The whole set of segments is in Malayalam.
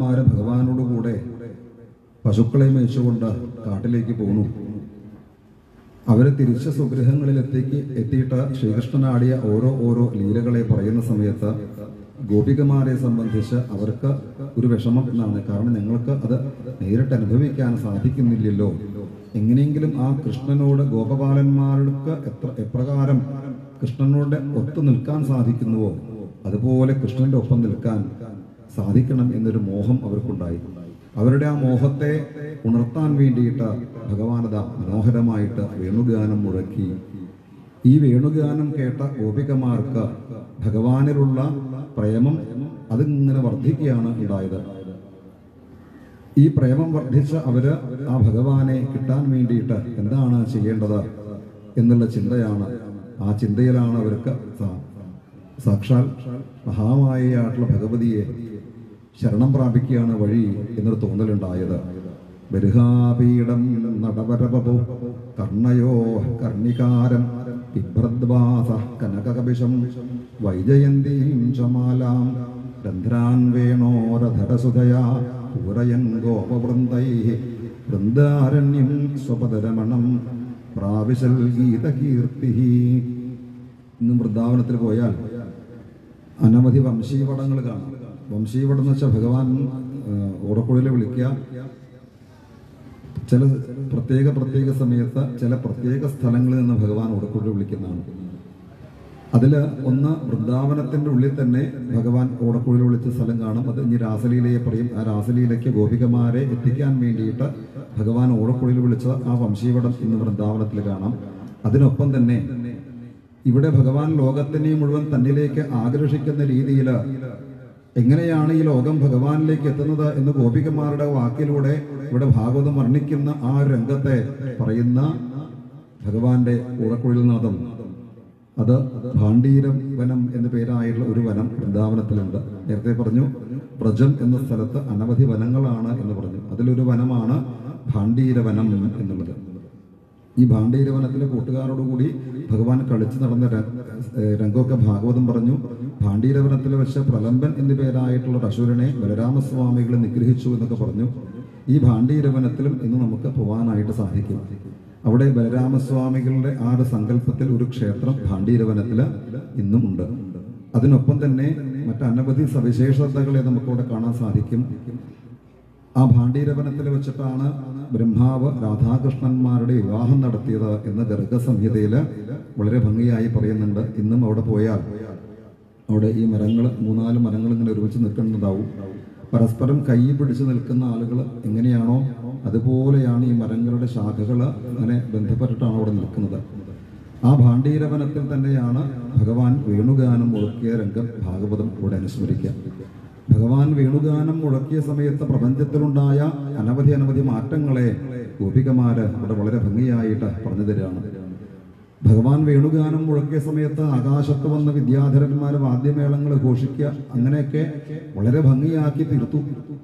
ഗോപികമാര് ഭഗവാനോട് കൂടെ പശുക്കളെ മേയിച്ചുകൊണ്ട് കാട്ടിലേക്ക് പോന്നു അവര് തിരിച്ച സ്വഗൃഹങ്ങളിലെത്തേക്ക് എത്തിയിട്ട് ശ്രീകൃഷ്ണനാടിയ ഓരോ ഓരോ ലീലകളെ പറയുന്ന സമയത്ത് ഗോപികമാരെ സംബന്ധിച്ച് അവർക്ക് ഒരു വിഷമം എന്നാണ് കാരണം ഞങ്ങൾക്ക് അത് നേരിട്ട് അനുഭവിക്കാൻ സാധിക്കുന്നില്ലല്ലോ എങ്ങനെയെങ്കിലും ആ കൃഷ്ണനോട് ഗോപപാലന്മാർക്ക് എത്ര എപ്രകാരം കൃഷ്ണനോട് ഒത്തു നിൽക്കാൻ സാധിക്കുന്നുവോ അതുപോലെ കൃഷ്ണന്റെ ഒപ്പം നിൽക്കാൻ സാധിക്കണം എന്നൊരു മോഹം അവർക്കുണ്ടായി അവരുടെ ആ മോഹത്തെ ഉണർത്താൻ വേണ്ടിയിട്ട് ഭഗവാനത മനോഹരമായിട്ട് വേണുഗാനം മുഴക്കി ഈ വേണുഗാനം കേട്ട ഗോപികമാർക്ക് ഭഗവാനിലുള്ള പ്രേമം അതിങ്ങനെ വർദ്ധിക്കുകയാണ് ഉണ്ടായത് ഈ പ്രേമം വർദ്ധിച്ച അവര് ആ ഭഗവാനെ കിട്ടാൻ വേണ്ടിയിട്ട് എന്താണ് ചെയ്യേണ്ടത് എന്നുള്ള ചിന്തയാണ് ആ ചിന്തയിലാണ് അവർക്ക് സാ- സാക്ഷാൽ മഹാമായയായിട്ടുള്ള ഭഗവതിയെ ശരണം പ്രാപിക്കുകയാണ് വഴി എന്നൊരു തോന്നലുണ്ടായത് ബർഹാപീഠം നടവരപു കർണയോ കർണികാരം ബിഭ്രദ്വാസ കനകകപിശം വൈജയന്തീം ചമാലാം രന്ധ്രാൻ വേണോരധരസുതയാ പൂരയൻ ഗോപവൃന്ദൈ വൃന്ദാരണ്യം സ്വപദരമണം പ്രാവിശൽ ഗീതകീർത്തി ഇന്ന് വൃന്ദാവനത്തിൽ പോയാൽ അനവധി വംശീവടങ്ങൾ കാണാം വംശീവടം എന്ന് വെച്ചാൽ ഭഗവാൻ ഓടക്കുഴലിൽ വിളിക്കുക ചില പ്രത്യേക പ്രത്യേക സമയത്ത് ചില പ്രത്യേക സ്ഥലങ്ങളിൽ നിന്ന് ഭഗവാൻ ഓടക്കുഴലിൽ വിളിക്കുന്നതാണ് അതിൽ ഒന്ന് വൃന്ദാവനത്തിന്റെ ഉള്ളിൽ തന്നെ ഭഗവാൻ ഓടക്കുഴലിൽ വിളിച്ച സ്ഥലം കാണും അത് ഇനി രാസലീലയെ പറയും ആ രാസലീലയ്ക്ക് ഗോപികമാരെ എത്തിക്കാൻ വേണ്ടിയിട്ട് ഭഗവാൻ ഓടക്കുഴലിൽ വിളിച്ച ആ വംശീവടം ഇന്ന് വൃന്ദാവനത്തിൽ കാണാം അതിനൊപ്പം തന്നെ ഇവിടെ ഭഗവാൻ ലോകത്തിനെ മുഴുവൻ തന്നിലേക്ക് ആകർഷിക്കുന്ന രീതിയിൽ എങ്ങനെയാണ് ഈ ലോകം ഭഗവാനിലേക്ക് എത്തുന്നത് എന്ന് ഗോപികമാരുടെ വാക്കിലൂടെ ഇവിടെ ഭാഗവതം വർണ്ണിക്കുന്ന ആ ഒരു രംഗത്തെ പറയുന്ന ഭഗവാന്റെ ഉറക്കുഴൽ നാദം അത് ഭാണ്ഡീരം വനം എന്ന പേരായിട്ടുള്ള ഒരു വനം വൃന്ദാവനത്തിലുണ്ട് നേരത്തെ പറഞ്ഞു വ്രജം എന്ന സ്ഥലത്ത് അനവധി വനങ്ങളാണ് എന്ന് പറഞ്ഞു അതിലൊരു വനമാണ് ഭാണ്ഡീര വനം എന്നുള്ളത് ഈ ഭാണ്ഡീരവനത്തിലെ കൂട്ടുകാരോടുകൂടി ഭഗവാൻ കളിച്ചു നടന്ന ര- ഏഹ് രംഗമൊക്കെ ഭാഗവതം പറഞ്ഞു ഭാണ്ഡീരവനത്തിൽ വെച്ച് പ്രലംബൻ എന്നു പേരായിട്ടുള്ള ഒരു അസുരനെ ബലരാമസ്വാമികളെ നിഗ്രഹിച്ചു എന്നൊക്കെ പറഞ്ഞു ഈ ഭാണ്ഡീരവനത്തിലും ഇന്ന് നമുക്ക് പോകാനായിട്ട് സാധിക്കും അവിടെ ബലരാമസ്വാമികളുടെ ആ ഒരു സങ്കല്പത്തിൽ ഒരു ക്ഷേത്രം ഭാണ്ഡീരവനത്തിൽ ഇന്നും ഉണ്ട് അതിനൊപ്പം തന്നെ മറ്റനവധി സവിശേഷതകളെ നമുക്കിവിടെ കാണാൻ സാധിക്കും ആ ഭാണ്ഡീരവനത്തിൽ വെച്ചിട്ടാണ് ബ്രഹ്മാവ് രാധാകൃഷ്ണന്മാരുടെ വിവാഹം നടത്തിയത് എന്ന് ഗർഗസംഹിതയിൽ വളരെ ഭംഗിയായി പറയുന്നുണ്ട് ഇന്നും അവിടെ പോയാൽ അവിടെ ഈ മരങ്ങൾ മൂന്നാല് മരങ്ങൾ ഇങ്ങനെ ഒരുമിച്ച് നിൽക്കുന്നതാവും പരസ്പരം കൈ പിടിച്ച് നിൽക്കുന്ന ആളുകൾ എങ്ങനെയാണോ അതുപോലെയാണ് ഈ മരങ്ങളുടെ ശാഖകൾ അങ്ങനെ ബന്ധപ്പെട്ടിട്ടാണ് അവിടെ നിൽക്കുന്നത് ആ ഭാണ്ഡീരവനത്തിൽ തന്നെയാണ് ഭഗവാൻ വേണുഗാനം മുഴക്കിയ രംഗം ഭാഗവതം ഇവിടെ അനുസ്മരിക്കുക ഭഗവാൻ വേണുഗാനം മുഴക്കിയ സമയത്ത് പ്രപഞ്ചത്തിലുണ്ടായ അനവധി അനവധി മാറ്റങ്ങളെ ഗോപികമാര് ഇവിടെ വളരെ ഭംഗിയായിട്ട് പറഞ്ഞു തരികയാണ് ഭഗവാൻ വേണുഗാനം മുഴക്കിയ സമയത്ത് ആകാശത്ത് വന്ന വിദ്യാധരന്മാർ വാദ്യമേളങ്ങൾ ഘോഷിക്കുക അങ്ങനെയൊക്കെ വളരെ ഭംഗിയാക്കി തീർത്തു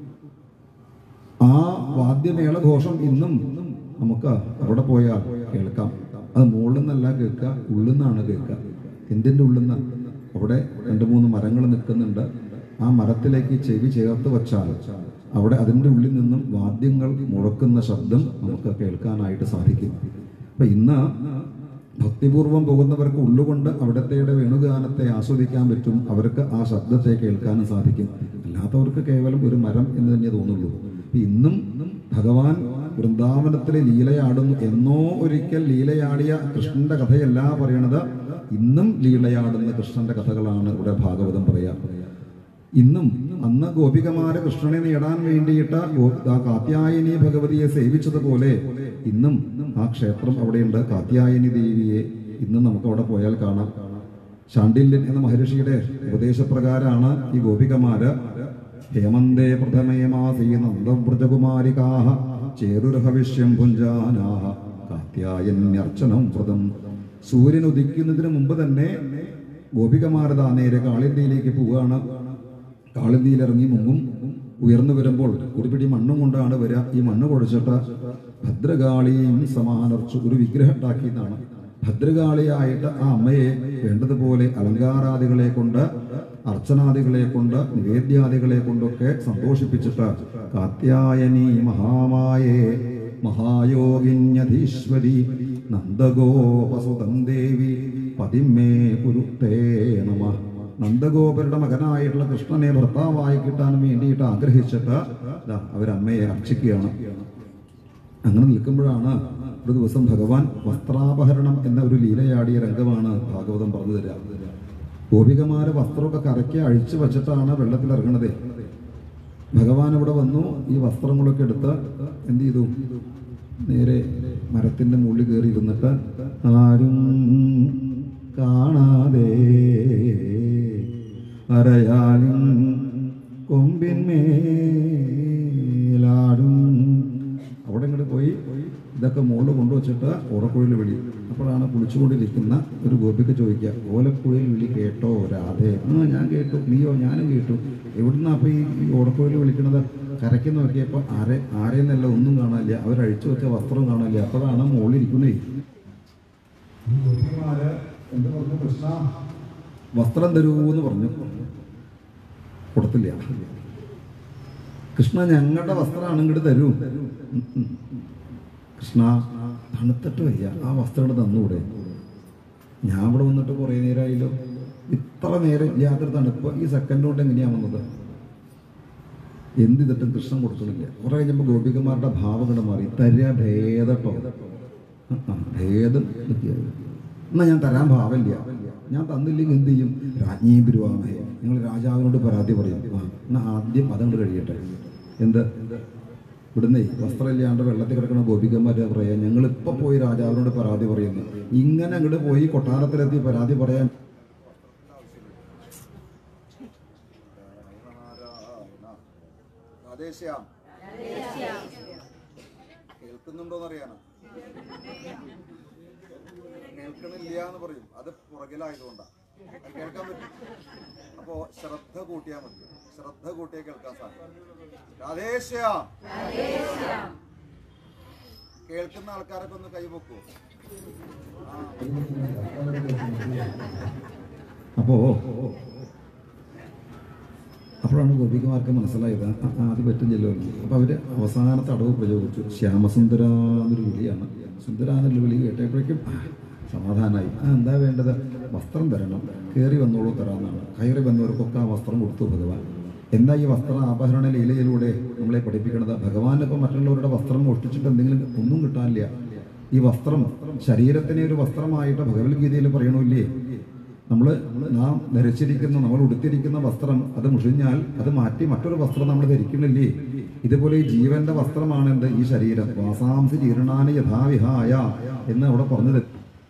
ആ വാദ്യമേള ഘോഷം ഇന്നും നമുക്ക് അവിടെ പോയാൽ കേൾക്കാം അത് മുകളിൽ നിന്നല്ല കേൾക്കുക ഉള്ളിൽ നിന്നാണ് കേൾക്കുക എന്തിൻ്റെ ഉള്ളിൽ നിന്ന് അവിടെ രണ്ട് മൂന്ന് മരങ്ങൾ നിൽക്കുന്നുണ്ട് ആ മരത്തിലേക്ക് ചെവി ചേർത്ത് വച്ചാൽ അവിടെ അതിൻ്റെ ഉള്ളിൽ നിന്നും വാദ്യങ്ങൾ മുഴക്കുന്ന ശബ്ദം നമുക്ക് കേൾക്കാനായിട്ട് സാധിക്കും അപ്പൊ ഇന്ന് ഭക്തിപൂർവം പോകുന്നവർക്ക് ഉള്ളുകൊണ്ട് അവിടത്തെയുടെ വേണുഗാനത്തെ ആസ്വദിക്കാൻ പറ്റും അവർക്ക് ആ ശബ്ദത്തെ കേൾക്കാനും സാധിക്കും അല്ലാത്തവർക്ക് കേവലം ഒരു മരം എന്ന് തന്നെ തോന്നുള്ളൂ അപ്പൊ ഇന്നും ഭഗവാൻ വൃന്ദാവനത്തിലെ ലീലയാടുന്നു എന്നോ ഒരിക്കൽ ലീലയാടിയ കൃഷ്ണന്റെ കഥയല്ല പറയണത് ഇന്നും ലീലയാടുന്ന കൃഷ്ണന്റെ കഥകളാണ് ഇവിടെ ഭാഗവതം പറയാ ഇന്നും അന്ന് ഗോപികമാര് കൃഷ്ണനെ നേടാൻ വേണ്ടിയിട്ട് ഗോ- ആ കാത്യായനി ഭഗവതിയെ സേവിച്ചതുപോലെ ഇന്നും ആ ക്ഷേത്രം അവിടെയുണ്ട് കാത്യായനി ദേവിയെ ഇന്നും നമുക്ക് അവിടെ പോയാൽ കാണാം ശാണ്ഡില്യൻ എന്ന മഹർഷിയുടെ ഉപദേശപ്രകാരമാണ് ഈ ഗോപികമാര് ഹേമന്തേ പ്രഥമേ മാസീ നന്ദവ്രജകുമാരികാഹ ചേരുരഹവിഷ്യം ഭുഞ്ചാനാഹ കാത്യായന്യർച്ചനം വ്രതം സൂര്യൻ ഉദിക്കുന്നതിന് മുമ്പ് തന്നെ ഗോപികമാരത നേരെ കാളിന്തിയിലേക്ക് പോവുകയാണ് കാളിന്തിയിൽ ഇറങ്ങി മുമ്പും ഉയർന്നു വരുമ്പോൾ ഒരു പിടി മണ്ണും കൊണ്ടാണ് വരിക ഈ മണ്ണ് കുഴച്ചിട്ട് ഭദ്രകാളിയും സമാനർച്ചു ഒരു വിഗ്രഹം ഉണ്ടാക്കിയതാണ് ഭദ്രകാളിയായിട്ട് ആ അമ്മയെ വേണ്ടതുപോലെ അലങ്കാരാദികളെ കൊണ്ട് അർച്ചനാദികളെ കൊണ്ട് നിവേദ്യാദികളെ കൊണ്ടൊക്കെ സന്തോഷിപ്പിച്ചിട്ട് കാത്യായനി മഹാമായേ മഹായോഗിന്യധീശ്വരി നന്ദഗോപസുതം ദേവി പതിമേ കുരുത്തേ നമ നന്ദഗോപരുടെ മകനായിട്ടുള്ള കൃഷ്ണനെ ഭർത്താവായി കിട്ടാൻ വേണ്ടിയിട്ട് ആഗ്രഹിച്ചിട്ട് ദാ അവരമ്മയെ അർച്ചിക്കുകയാണ് അങ്ങനെ നിൽക്കുമ്പോഴാണ് ഒരു ദിവസം ഭഗവാൻ വസ്ത്രാപഹരണം എന്ന ഒരു ലീലയാടിയ രംഗമാണ് ഭാഗവതം പറഞ്ഞു തരിക ഗോപികമാര് വസ്ത്രമൊക്കെ കറക്കി അഴിച്ചു വച്ചിട്ടാണ് വെള്ളത്തിൽ ഇറങ്ങണത് ഭഗവാൻ ഇവിടെ വന്നു ഈ വസ്ത്രങ്ങളൊക്കെ എടുത്ത് എന്ത് ചെയ്തു നേരെ മരത്തിന്റെ മുകളിൽ കയറി ഇരുന്നിട്ട് ആരും കാണാതെ അരയാലും കൊമ്പിന്മേലാടും അവിടെ ഇങ്ങോട്ട് പോയി ഇതൊക്കെ മുകളിൽ കൊണ്ടുവച്ചിട്ട് ഓടക്കുഴയിൽ വിളി അപ്പോഴാണ് കുളിച്ചുകൊണ്ടിരിക്കുന്ന ഒരു ഗോപിക്ക് ചോദിക്കുക ഓലക്കുഴയിൽ വിളി കേട്ടോ രാധേ ആ ഞാൻ കേട്ടു നീയോ ഞാനും കേട്ടു എവിടുന്നാ അപ്പൊ ഈ ഈ ഓടക്കുഴയിൽ വിളിക്കണത് കരയ്ക്ക് നോക്കിയപ്പോൾ ആരെ ആരെന്നല്ല ഒന്നും കാണാനില്ല അവരഴിച്ചു വെച്ച വസ്ത്രം കാണില്ല അപ്പോഴാണ് മുകളിലിരിക്കുന്നേ വസ്ത്രം തരൂ എന്ന് പറഞ്ഞു കൊടുത്തില്ല കൃഷ്ണ ഞങ്ങളുടെ വസ്ത്രമാണ് ഇങ്ങോട്ട് തരൂ ഉം, ഉം. കൃഷ്ണ തണുത്തിട്ട് വയ്യ ആ വസ്ത്രം ഇങ്ങട് തന്നൂടെ ഞാൻ ഇവിടെ വന്നിട്ട് കുറേ നേരമായല്ലോ ഇത്ര നേരം ഇല്ലാത്തൊരു തണുപ്പ് ഈ സെക്കൻഡ് കൊണ്ട് എങ്ങനെയാ വന്നത് എന്ത് ചെയ്തിട്ടും കൃഷ്ണൻ കൊടുക്കണില്ല കുറെ കഴിഞ്ഞപ്പോൾ ഗോപികമാരുടെ ഭാവം കൂടെ മാറി തരിക ഭേദട്ടോ ആ, ആ, ഭേദം കിട്ടിയത് എന്നാ ഞാൻ തരാൻ ഭാവമില്ല ഞാൻ തന്നില്ലെങ്കിൽ എന്ത് ചെയ്യും രാജ്ഞീ ഗുരുവാമേ നിങ്ങൾ രാജാവിനോട് പരാതി പറയും ആ എന്നാ ആദ്യം അതങ്ങോട്ട് കഴിയട്ടെ എന്ത് ഇവിടുന്നേ വസ്ത്രമില്ലാണ്ട് വെള്ളത്തിൽ കിടക്കുന്ന ഗോപികന്മാരെ പറയാ ഞങ്ങൾ ഇപ്പൊ പോയി രാജാവിനോട് പരാതി പറയുന്നു ഇങ്ങനെ അങ്ങോട്ട് പോയി കൊട്ടാരത്തിലെത്തി പരാതി പറയാൻ രാധേശ്യാം കേൾക്കുന്നുണ്ടോന്നറിയാനോ കേൾക്കണില്ല എന്ന് പറയും അത് പുറകിലായതുകൊണ്ടാണ് അത് കേൾക്കാൻ പറ്റും അപ്പോ ശ്രദ്ധ കൂട്ടിയാൽ മതി ശ്രദ്ധ കൂട്ടിയാൽ കേൾക്കാൻ സാധിക്കും രാധേശ്യാം കേൾക്കുന്ന ആൾക്കാരൊക്കെ ഒന്ന് കൈപൊക്കൂ അപ്പോ അപ്പോഴാണ് ഗോപികമാർക്ക് മനസ്സിലായത് ആ, ആ, അത് പറ്റില്ലല്ലോ എന്ന്. അപ്പൊ അവര് അവസാനത്തെ അടവ് പ്രയോഗിച്ചു ശ്യാമസുന്ദര എന്നൊരു വിളിയാണ് സുന്ദര എന്നുള്ള വിളി കേട്ടപ്പോഴേക്കും ആ, സമാധാനമായി ആ എന്താ വേണ്ടത് വസ്ത്രം തരണം കയറി വന്നോളൂ തരാമെന്നാണ് കയറി വന്നവർക്കൊക്കെ ആ വസ്ത്രം കൊടുത്തു ഭഗവാൻ എന്താ ഈ വസ്ത്ര ആഭരണ ലീലയിലൂടെ നമ്മളെ പഠിപ്പിക്കണത് ഭഗവാൻ ഇപ്പം മറ്റുള്ളവരുടെ വസ്ത്രം ഒട്ടിച്ചിട്ട് എന്തെങ്കിലും ഒന്നും കിട്ടാനില്ല ഈ വസ്ത്രം ശരീരത്തിനെ ഒരു വസ്ത്രമായിട്ട് ഭഗവത്ഗീതയിൽ പറയണില്ലേ നമ്മൾ നാം ധരിച്ചിരിക്കുന്ന നമ്മൾ ഉടുത്തിരിക്കുന്ന വസ്ത്രം അത് മുഷിഞ്ഞാൽ അത് മാറ്റി മറ്റൊരു വസ്ത്രം നമ്മൾ ധരിക്കണില്ലേ ഇതുപോലെ ഈ ജീവന്റെ വസ്ത്രമാണ് എന്ത് ഈ ശരീരം വാസാംസി ജീർണാനി യഥാവിഹായ എന്ന് അവിടെ പറഞ്ഞത്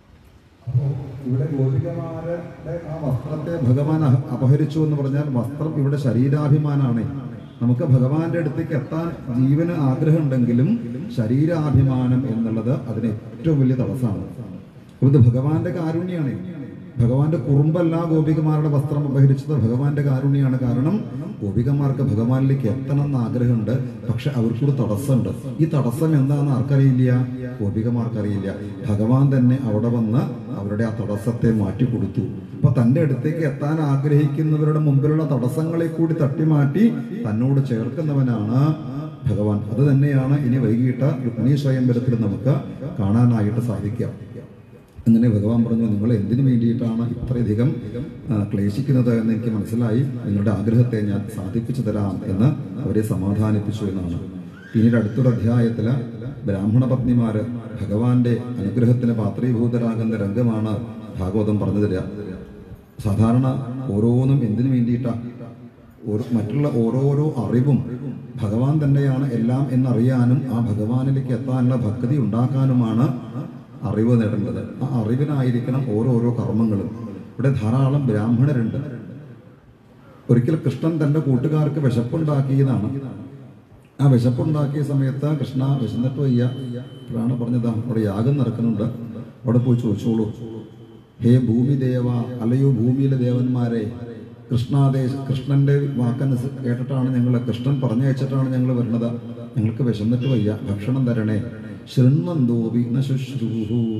ഇവിടെ ഗോപികമാരുടെ ആ വസ്ത്രത്തെ ഭഗവാൻ അഹ- അപഹരിച്ചു എന്ന് പറഞ്ഞാൽ വസ്ത്രം ഇവിടെ ശരീരാഭിമാനാണ് നമുക്ക് ഭഗവാന്റെ അടുത്തേക്ക് എത്താൻ ജീവന് ആഗ്രഹമുണ്ടെങ്കിലും ശരീരാഭിമാനം എന്നുള്ളത് അതിന് ഏറ്റവും വലിയ തടസ്സമാണ് അപ്പൊ ഇത് ഭഗവാന്റെ കാരുണ്യാണ് ഭഗവാന്റെ കുറുമ്പല്ല ഗോപികമാരുടെ വസ്ത്രം അപഹരിച്ചത് ഭഗവാന്റെ കാരുണ്യാണ് കാരണം ഗോപികമാർക്ക് ഭഗവാനിലേക്ക് എത്തണം എന്ന് ആഗ്രഹമുണ്ട് പക്ഷെ അവർക്കൊരു തടസ്സമുണ്ട് ഈ തടസ്സം എന്താണെന്ന് ആർക്കറിയില്ല ഗോപികമാർക്കറിയില്ല ഭഗവാൻ തന്നെ അവിടെ വന്ന് അവരുടെ ആ തടസ്സത്തെ മാറ്റിക്കൊടുത്തു അപ്പൊ തന്റെ അടുത്തേക്ക് എത്താൻ ആഗ്രഹിക്കുന്നവരുടെ മുമ്പിലുള്ള തടസ്സങ്ങളെ കൂടി തട്ടിമാറ്റി തന്നോട് ചേർക്കുന്നവനാണ് ഭഗവാൻ അത് തന്നെയാണ് ഇനി വൈകിട്ട് രുക്മിണി സ്വയംവരത്തിൽ നമുക്ക് കാണാനായിട്ട് സാധിക്കുക അങ്ങനെ ഭഗവാൻ പറഞ്ഞു നിങ്ങൾ എന്തിനു വേണ്ടിയിട്ടാണ് ഇത്രയധികം ആ, ക്ലേശിക്കുന്നത് എന്ന് എനിക്ക് മനസ്സിലായി നിങ്ങളുടെ ആഗ്രഹത്തെ ഞാൻ സാധിപ്പിച്ചു തരാം എന്ന് അവരെ സമാധാനിപ്പിച്ചു എന്നാണ് പിന്നീട് അടുത്തൊരു അധ്യായത്തില് ബ്രാഹ്മണ പത്നിമാര് ഭഗവാന്റെ അനുഗ്രഹത്തിന് പാത്രീഭൂതരാകുന്ന രംഗമാണ് ഭാഗവതം പറഞ്ഞു തരിക സാധാരണ ഓരോന്നും എന്തിനു വേണ്ടിയിട്ടാ ഓരോ മറ്റുള്ള ഓരോരോ അറിവും ഭഗവാൻ തന്നെയാണ് എല്ലാം എന്നറിയാനും ആ ഭഗവാനിലേക്ക് എത്താനുള്ള ഭക്തി ഉണ്ടാക്കാനുമാണ് അറിവ് നേടേണ്ടത് ആ അറിവിനായിരിക്കണം ഓരോരോ കർമ്മങ്ങളും ഇവിടെ ധാരാളം ബ്രാഹ്മണരുണ്ട് ഒരിക്കൽ കൃഷ്ണൻ തന്റെ കൂട്ടുകാർക്ക് വിശപ്പുണ്ടാക്കിയതാണ് ആ വിശപ്പുണ്ടാക്കിയ സമയത്ത് കൃഷ്ണ വിശന്നിട്ട് വയ്യ അപ്പോഴാണ് പറഞ്ഞത് അവിടെ യാഗം നടക്കുന്നുണ്ട് അവിടെ പോയി ചോദിച്ചോളൂ ഹേ ഭൂമി ദേവ അല്ലയോ ഭൂമിയിലെ ദേവന്മാരെ കൃഷ്ണാദേശ കൃഷ്ണന്റെ വാക്കനുസ കേട്ടിട്ടാണ് ഞങ്ങൾ കൃഷ്ണൻ പറഞ്ഞയച്ചിട്ടാണ് ഞങ്ങൾ വരുന്നത് ഞങ്ങൾക്ക് വിശന്നിട്ട് വയ്യ ഭക്ഷണം തരണേ ശൃണ്വന്തോപി ന ശുശ്രൂഹു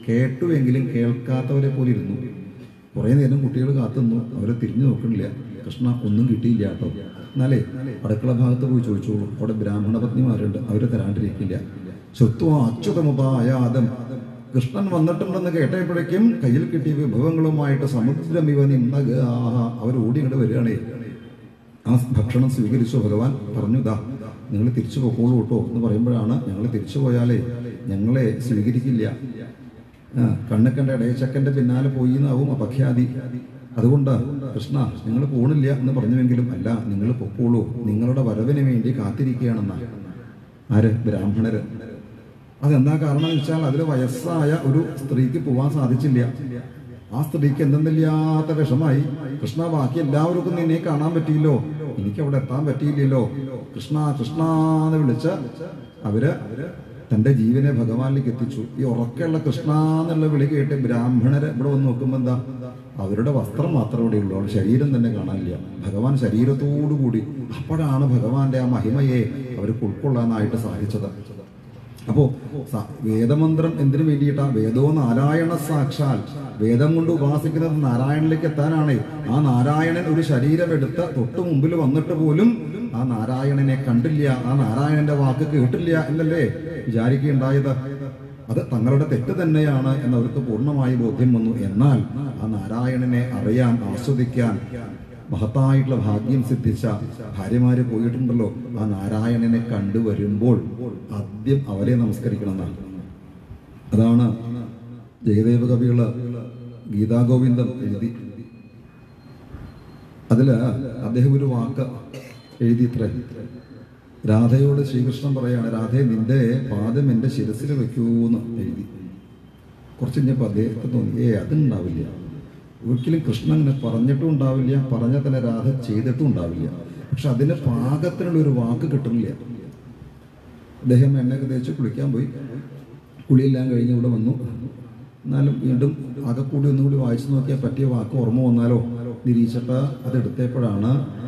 കേട്ടുവെങ്കിലും കേൾക്കാത്തവരെ പോലെ ഇരുന്നു കുറേ നേരം കുട്ടികൾ കാത്തുനിന്നു അവരെ തിരിഞ്ഞു നോക്കണില്ല കൃഷ്ണ ഒന്നും കിട്ടിയില്ല കേട്ടോ എന്നാലേ അടുക്കള ഭാഗത്ത് പോയി ചോദിച്ചോളൂ അവിടെ ബ്രാഹ്മണ പത്നിമാരുണ്ട് അവരെ തരാണ്ടിരിക്കില്ല സ്വത്വ അച്യുതമുപായാദം കൃഷ്ണൻ വന്നിട്ടുണ്ടെന്ന് കേട്ടപ്പോഴേക്കും കയ്യിൽ കിട്ടിയ വിഭവങ്ങളുമായിട്ട് സമുദ്രം ഇവൻ ഇന്നക അവർ ഓടി ഇങ്ങോട്ട് വരികയാണേ ആ ഭക്ഷണം സ്വീകരിച്ചു ഭഗവാൻ പറഞ്ഞു ദാ നിങ്ങൾ തിരിച്ചു പോക്കോളൂ കേട്ടോ എന്ന് പറയുമ്പോഴാണ് ഞങ്ങൾ തിരിച്ചു പോയാലേ ഞങ്ങളെ സ്വീകരിക്കില്ല ആ കണ്ണക്കണ്ട ഇടയച്ചക്കന്റെ പിന്നാലെ പോയി എന്നാവും അപഖ്യാതി അതുകൊണ്ട് കൃഷ്ണ നിങ്ങൾ പോണില്ല എന്ന് പറഞ്ഞുവെങ്കിലും അല്ല നിങ്ങൾ പൊക്കോളൂ നിങ്ങളുടെ വരവിന് വേണ്ടി കാത്തിരിക്കുകയാണെന്ന ആര് ബ്രാഹ്മണര് അതെന്താ കാരണം എന്ന് വെച്ചാൽ അതിൽ വയസ്സായ ഒരു സ്ത്രീക്ക് പോവാൻ സാധിച്ചില്ല ആ സ്ത്രീക്ക് എന്തെന്നില്ലാത്ത വിഷമായി കൃഷ്ണ ബാക്കി എല്ലാവർക്കും നിന്നെ കാണാൻ പറ്റിയില്ലോ എനിക്ക് അവിടെ എത്താൻ പറ്റിയില്ലല്ലോ കൃഷ്ണ കൃഷ്ണ എന്ന് വിളിച്ച് അവര് തന്റെ ജീവനെ ഭഗവാനിലേക്ക് എത്തിച്ചു ഈ ഉറക്കമുള്ള കൃഷ്ണ എന്നുള്ള വിളി കേട്ട് ബ്രാഹ്മണര് ഇവിടെ വന്ന് നോക്കുമ്പോ എന്താ അവരുടെ വസ്ത്രം മാത്രമേ ഇവിടെ ഉള്ളൂ അവരുടെ ശരീരം തന്നെ കാണാനില്ല ഭഗവാൻ ശരീരത്തോടു കൂടി അപ്പോഴാണ് ഭഗവാന്റെ ആ മഹിമയെ അവർക്ക് ഉൾക്കൊള്ളാനായിട്ട് സാധിച്ചത് അപ്പോ സ- വേദമന്ത്രം എന്തിനു വേണ്ടിയിട്ടാ വേദോ നാരായണ സാക്ഷാൽ വേദം കൊണ്ട് ഉപാസിക്കുന്നത് നാരായണനിലേക്ക് എത്താനാണ് ആ നാരായണൻ ഒരു ശരീരം എടുത്ത് തൊട്ടു മുമ്പിൽ വന്നിട്ട് പോലും ആ നാരായണനെ കണ്ടില്ല ആ നാരായണന്റെ വാക്ക് കേട്ടില്ല എന്നല്ലേ വിചാരിക്കുകയുണ്ടായത് അത് തങ്ങളുടെ തെറ്റ് തന്നെയാണ് എന്നവർക്ക് പൂർണ്ണമായി ബോധ്യം വന്നു എന്നാൽ ആ നാരായണനെ അറിയാൻ ആസ്വദിക്കാൻ മഹത്തായിട്ടുള്ള ഭാഗ്യം സിദ്ധിച്ച ഭാര്യമാര് പോയിട്ടുണ്ടല്ലോ ആ നാരായണനെ കണ്ടുവരുമ്പോൾ ആദ്യം അവരെ നമസ്കരിക്കണം എന്നാണ് അതാണ് ജയദേവ കവികള് ഗീതാഗോവിന്ദം എഴുതി അതില് അദ്ദേഹം ഒരു വാക്ക് എഴുതി ഇത്ര രാധയോട് ശ്രീകൃഷ്ണൻ പറയാണ് രാധയെ നിന്റെ പാദം എന്റെ ശിരസിൽ വെക്കൂന്ന് എഴുതി കുറച്ച് കഴിഞ്ഞപ്പോൾ അദ്ദേഹത്തെ തോന്നി ഏ അതുണ്ടാവില്ല ഒരിക്കലും കൃഷ്ണൻ അങ്ങനെ പറഞ്ഞിട്ടും ഉണ്ടാവില്ല പറഞ്ഞ തന്നെ രാധ ചെയ്തിട്ടും ഉണ്ടാവില്ല പക്ഷെ അതിന് പാകത്തിനുള്ള ഒരു വാക്ക് കിട്ടുന്നില്ല അദ്ദേഹം എണ്ണയൊക്കെ തേച്ച് കുളിക്കാൻ പോയി കുളിയെല്ലാം കഴിഞ്ഞ് ഇവിടെ വന്നു എന്നാലും വീണ്ടും ആകെക്കൂടി ഒന്നുകൂടി വായിച്ചു നോക്കിയാൽ പറ്റിയ വാക്ക് ഓർമ്മ വന്നാലോ നിരീക്ഷിച്ചിട്ട് അതെടുത്തപ്പോഴാണ്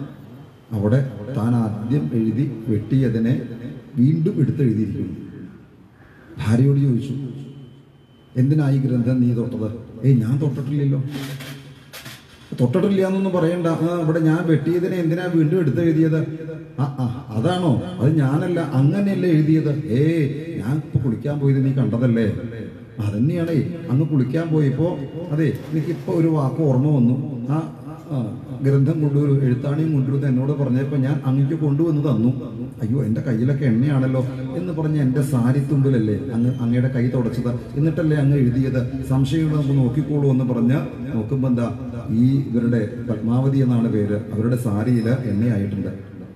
അവിടെ താൻ ആദ്യം എഴുതി വെട്ടിയതിനെ വീണ്ടും എടുത്തെഴുതിയിരിക്കുന്നു ഭാര്യയോട് ചോദിച്ചു എന്തിനാ ഈ ഗ്രന്ഥം നീ തൊട്ടത് ഏയ് ഞാൻ തൊട്ടിട്ടില്ലല്ലോ തൊട്ടിട്ടില്ല എന്നൊന്നും പറയണ്ട ആ ഇവിടെ ഞാൻ വെട്ടിയതിനെ എന്തിനാ വീണ്ടും എടുത്തെഴുതിയത് ആ ആ അതാണോ അത് ഞാനല്ല അങ്ങനെയല്ലേ എഴുതിയത് ഏ ഞാൻ ഇപ്പൊ കുളിക്കാൻ പോയത് നീ കണ്ടതല്ലേ അതന്നെയാണേ അങ്ങ് കുളിക്കാൻ പോയപ്പോ അതെ എനിക്കിപ്പോ ഒരു വാക്ക് ഓർമ്മ വന്നു ആ ആ, ഗ്രന്ഥം കൊണ്ടുവരൂ എഴുത്താണിയും കൊണ്ടുവരുന്നത് എന്നോട് പറഞ്ഞപ്പോ ഞാൻ അങ്ങേക്ക് കൊണ്ടുവന്ന് തന്നു അയ്യോ എന്റെ കയ്യിലൊക്കെ എണ്ണയാണല്ലോ എന്ന് പറഞ്ഞ് എന്റെ സാരി തുമ്പിലല്ലേ അങ്ങ് അങ്ങയുടെ കൈ തുടച്ചത് എന്നിട്ടല്ലേ അങ്ങ് എഴുതിയത് സംശയങ്ങൾ നമുക്ക് നോക്കിക്കോളൂ എന്ന് പറഞ്ഞ് നോക്കുമ്പോ എന്താ ഈ ഇവരുടെ പത്മാവതി എന്നാണ് പേര് അവരുടെ സാരിയിൽ എണ്ണയായിട്ടുണ്ട്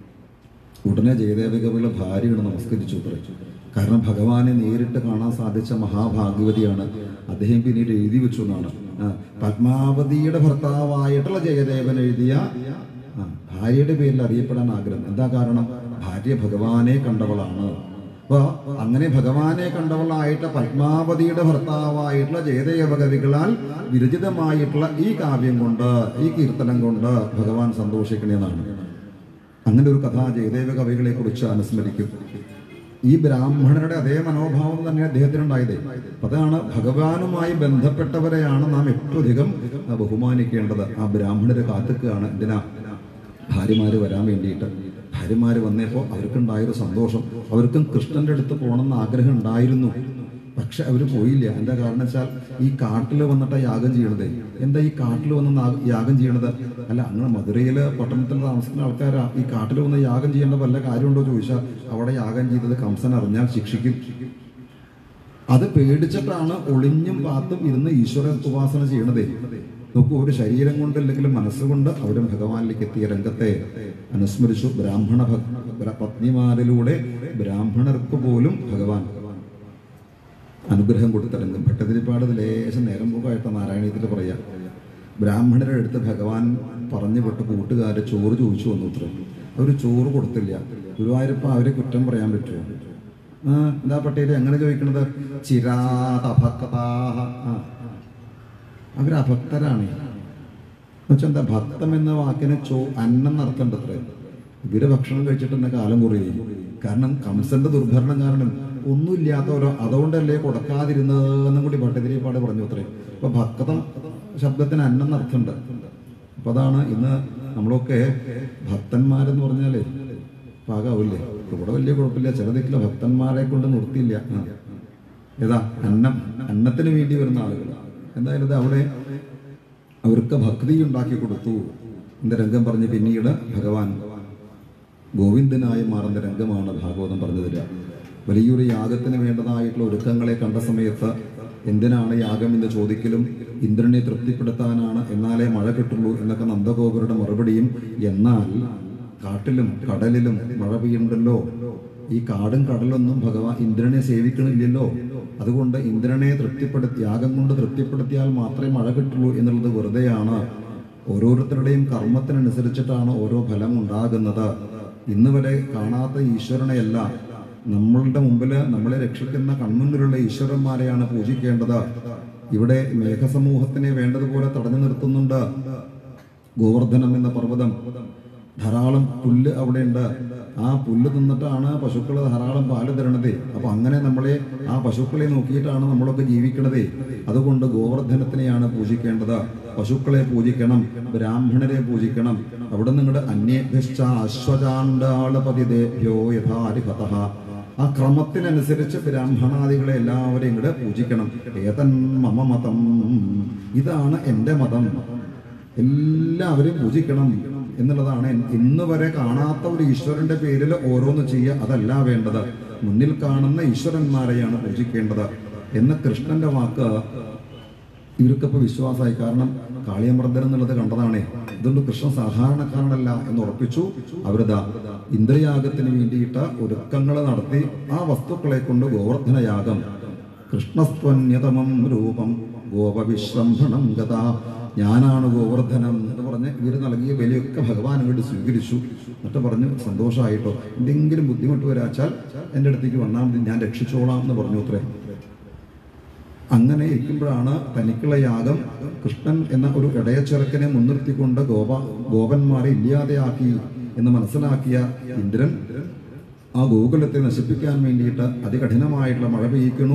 ഉടനെ ജയദേവകവിയുടെ ഭാര്യയോട് നമസ്കരിച്ചു അത്രേ. കാരണം ഭഗവാനെ നേരിട്ട് കാണാൻ സാധിച്ച മഹാഭാഗ്യവതിയാണ് അദ്ദേഹം പിന്നീട് എഴുതി വെച്ചു എന്നാണ് ആ, പത്മാവതിയുടെ ഭർത്താവായിട്ടുള്ള ജയദേവൻ എഴുതിയ ആ, ഭാര്യയുടെ പേരിൽ അറിയപ്പെടാൻ ആഗ്രഹം എന്താ കാരണം ഭാര്യ ഭഗവാനെ കണ്ടവളാണ് അപ്പൊ അങ്ങനെ ഭഗവാനെ കണ്ടവളായിട്ട് പത്മാവതിയുടെ ഭർത്താവായിട്ടുള്ള ജയദേവ കവികളാൽ വിരചിതമായിട്ടുള്ള ഈ കാവ്യം കൊണ്ട് ഈ കീർത്തനം കൊണ്ട് ഭഗവാൻ സന്തോഷിക്കണേന്നാണ് അങ്ങനെ ഒരു കഥ ജയദേവ കവികളെ കുറിച്ച് അനുസ്മരിക്കും ഈ ബ്രാഹ്മണരുടെ അതേ മനോഭാവം തന്നെ അദ്ദേഹത്തിനുണ്ടായത് അപ്പൊ അതാണ് ഭഗവാനുമായി ബന്ധപ്പെട്ടവരെയാണ് നാം ഏറ്റവും അധികം ആ, ബഹുമാനിക്കേണ്ടത് ആ ബ്രാഹ്മണര് കാത്തുക്കുകയാണ് എന്തിനാ ഭാര്യമാര് വരാൻ വേണ്ടിയിട്ട് ഭാര്യമാര് വന്നപ്പോൾ അവർക്കുണ്ടായൊരു സന്തോഷം അവർക്കും കൃഷ്ണന്റെ അടുത്ത് പോകണമെന്ന് ആഗ്രഹം ഉണ്ടായിരുന്നു പക്ഷെ അവർ പോയില്ല എന്താ കാരണം വെച്ചാൽ ഈ കാട്ടിൽ വന്നിട്ടാ യാഗം ചെയ്യണത് എന്താ ഈ കാട്ടിൽ വന്ന് നാ- യാഗം ചെയ്യണത് അല്ല അങ്ങനെ മധുരയില് പട്ടണത്തിൽ താമസിക്കുന്ന ആൾക്കാരാ ഈ കാട്ടിൽ വന്ന് യാഗം ചെയ്യേണ്ട വല്ല കാര്യമുണ്ടോ ചോദിച്ചാൽ അവിടെ യാഗം ചെയ്തത് കംസൻ അറിഞ്ഞാൽ ശിക്ഷിക്കും അത് പേടിച്ചിട്ടാണ് ഒളിഞ്ഞും പാത്തും ഇരുന്ന് ഈശ്വര ഉപാസന ചെയ്യണതേ നോക്കൂ ഒരു ശരീരം കൊണ്ടല്ലെങ്കിലും മനസ്സുകൊണ്ട് അവരും ഭഗവാനിലേക്ക് എത്തിയ രംഗത്തെ അനുസ്മരിച്ചു ബ്രാഹ്മണ ഭ- പത്നിമാരിലൂടെ ബ്രാഹ്മണർക്ക് പോലും ഭഗവാൻ അനുഗ്രഹം കൊടുത്ത രംഗം ഭട്ടതിരിപ്പാട് ലേശം നേരം പോകായിട്ട് നാരായണീയത്തിൽ പറയാം ബ്രാഹ്മണരുടെ അടുത്ത് ഭഗവാൻ പറഞ്ഞു വിട്ട് കൂട്ടുകാര് ചോറ് ചോദിച്ചു വന്നു ഇത്ര അവർ ചോറ് കൊടുത്തില്ല ഗുരുവായൂരപ്പ അവരെ കുറ്റം പറയാൻ പറ്റുമോ ആ എന്താ പട്ടേല് എങ്ങനെ ചോദിക്കണത് ചിരാതഭക്താഹ ആ അവർ അഭക്തരാണ് എന്നുവെച്ചാൽ എന്താ ഭക്തം എന്ന വാക്കിന് ചോ അന്നം നടത്തേണ്ട അത്ര ഇവര് ഭക്ഷണം കഴിച്ചിട്ട് തന്നെ കാലം കുറയും കാരണം കംസന്റെ ദുർഭരണം കാരണം ഒന്നുമില്ലാത്തവരോ അതുകൊണ്ടല്ലേ കൊടുക്കാതിരുന്നതെന്നും കൂടി ഭട്ടതിരിപ്പാട് പറഞ്ഞു അത്രേ അപ്പൊ ഭക്തം ശബ്ദത്തിന് അന്നം എന്നർത്ഥമുണ്ട് അപ്പൊ അതാണ് ഇന്ന് നമ്മളൊക്കെ ഭക്തന്മാരെന്ന് പറഞ്ഞാലേ പാകാവില്ലേ ഇവിടെ വലിയ കുഴപ്പമില്ല ചില ദിക്കിലെ ഭക്തന്മാരെ കൊണ്ട് നിർത്തിയില്ല ആ. ഏതാ അന്നം അന്നത്തിന് വേണ്ടി വരുന്ന ആളുകൾ എന്തായാലും ഇത് അവിടെ അവർക്ക് ഭക്തി ഉണ്ടാക്കി കൊടുത്തു എന്ന രംഗം പറഞ്ഞ് പിന്നീട് ഭഗവാൻ ഗോവിന്ദനായി മാറുന്ന രംഗമാണ് ഭാഗവതം പറഞ്ഞു തരിക വലിയൊരു യാഗത്തിന് വേണ്ടതായിട്ടുള്ള ഒരുക്കങ്ങളെ കണ്ട സമയത്ത് എന്തിനാണ് യാഗം എന്ന് ചോദിക്കലും ഇന്ദ്രനെ തൃപ്തിപ്പെടുത്താനാണ് എന്നാലേ മഴ കിട്ടുള്ളൂ എന്നൊക്കെ നന്ദഗോപരുടെ മറുപടിയും എന്നാൽ കാട്ടിലും കടലിലും മഴ പെയ്യുണ്ടല്ലോ ഈ കാടും കടലൊന്നും ഭഗവാൻ ഇന്ദ്രനെ സേവിക്കണില്ലല്ലോ അതുകൊണ്ട് ഇന്ദ്രനെ തൃപ്തിപ്പെടുത്തി യാഗം കൊണ്ട് തൃപ്തിപ്പെടുത്തിയാൽ മാത്രമേ മഴ കിട്ടുള്ളൂ എന്നുള്ളത് വെറുതെയാണ് ഓരോരുത്തരുടെയും കർമ്മത്തിനനുസരിച്ചിട്ടാണ് ഓരോ ഫലം ഉണ്ടാകുന്നത് ഇന്ന് വരെ കാണാത്ത ഈശ്വരനെയല്ല നമ്മളുടെ മുമ്പിൽ നമ്മളെ രക്ഷിക്കുന്ന കൺമുന്നിലുള്ള ഈശ്വരന്മാരെയാണ് പൂജിക്കേണ്ടത് ഇവിടെ മേഘസമൂഹത്തിനെ വേണ്ടതുപോലെ തടഞ്ഞു നിർത്തുന്നുണ്ട് ഗോവർദ്ധനം എന്ന പർവ്വതം ധാരാളം പുല്ല് അവിടെയുണ്ട് ആ പുല്ല് തിന്നിട്ടാണ് പശുക്കൾ ധാരാളം പാല് തരണത് അപ്പൊ അങ്ങനെ നമ്മളെ ആ പശുക്കളെ നോക്കിയിട്ടാണ് നമ്മളൊക്കെ ജീവിക്കണത് അതുകൊണ്ട് ഗോവർദ്ധനത്തിനെയാണ് പൂജിക്കേണ്ടത് പശുക്കളെ പൂജിക്കണം ബ്രാഹ്മണരെ പൂജിക്കണം അവിടെ നിങ്ങളുടെ അന്യേഭ്യശ്ച അശ്വചാണ്ടാളപതിദേഭ്യോ യഥാരിഹത ആ ക്രമത്തിനനുസരിച്ച് ബ്രാഹ്മണാദികളെ എല്ലാവരെയും കൂടെ പൂജിക്കണം ഏതൻ മമ മതം ഇതാണ് എൻ്റെ മതം എല്ലാവരെയും പൂജിക്കണം എന്നുള്ളതാണ് എൻ- ഇന്ന് വരെ കാണാത്ത ഒരു ഈശ്വരന്റെ പേരിൽ ഓരോന്ന് ചെയ്യുക അതല്ല വേണ്ടത് മുന്നിൽ കാണുന്ന ഈശ്വരന്മാരെയാണ് പൂജിക്കേണ്ടത് എന്ന് കൃഷ്ണന്റെ വാക്ക് ഇവർക്കിപ്പോ വിശ്വാസമായി കാരണം കാളിയമർദ്ദൻ എന്നുള്ളത് കണ്ടതാണേ ഇതുകൊണ്ട് കൃഷ്ണൻ സാധാരണക്കാരനല്ല എന്ന് ഉറപ്പിച്ചു അവരിതാ ഇന്ദ്രയാഗത്തിന് വേണ്ടിയിട്ട് ഒരുക്കങ്ങൾ നടത്തി ആ വസ്തുക്കളെ കൊണ്ട് ഗോവർദ്ധന യാഗം കൃഷ്ണസ്ത്വന്യതമം രൂപം ഗോപവിശ്രംഭണം ഗത ഞാനാണ് ഗോവർദ്ധനം എന്ന് പറഞ്ഞ് ഇവർ നൽകിയ വിലയൊക്കെ ഭഗവാൻ അങ്ങോട്ട് സ്വീകരിച്ചു എന്നിട്ട് പറഞ്ഞു സന്തോഷമായിട്ടോ എന്തെങ്കിലും ബുദ്ധിമുട്ട് വരാച്ചാൽ എൻ്റെ അടുത്തേക്ക് വന്നാൽ മതി ഞാൻ രക്ഷിച്ചോളാം എന്ന് പറഞ്ഞു അത്രേ അങ്ങനെ ഇരിക്കുമ്പോഴാണ് തനിക്കുള്ള യാഗം കൃഷ്ണൻ എന്ന ഒരു ഇടയച്ചെറുക്കനെ മുൻനിർത്തിക്കൊണ്ട് ഗോപ ഗോപന്മാരെ ഇല്ലാതെയാക്കി എന്ന് മനസ്സിലാക്കിയ ഇന്ദ്രൻ ആ ഗോകുലത്തെ നശിപ്പിക്കാൻ വേണ്ടിയിട്ട് അതികഠിനമായിട്ടുള്ള മഴ പെയ്യിക്കണു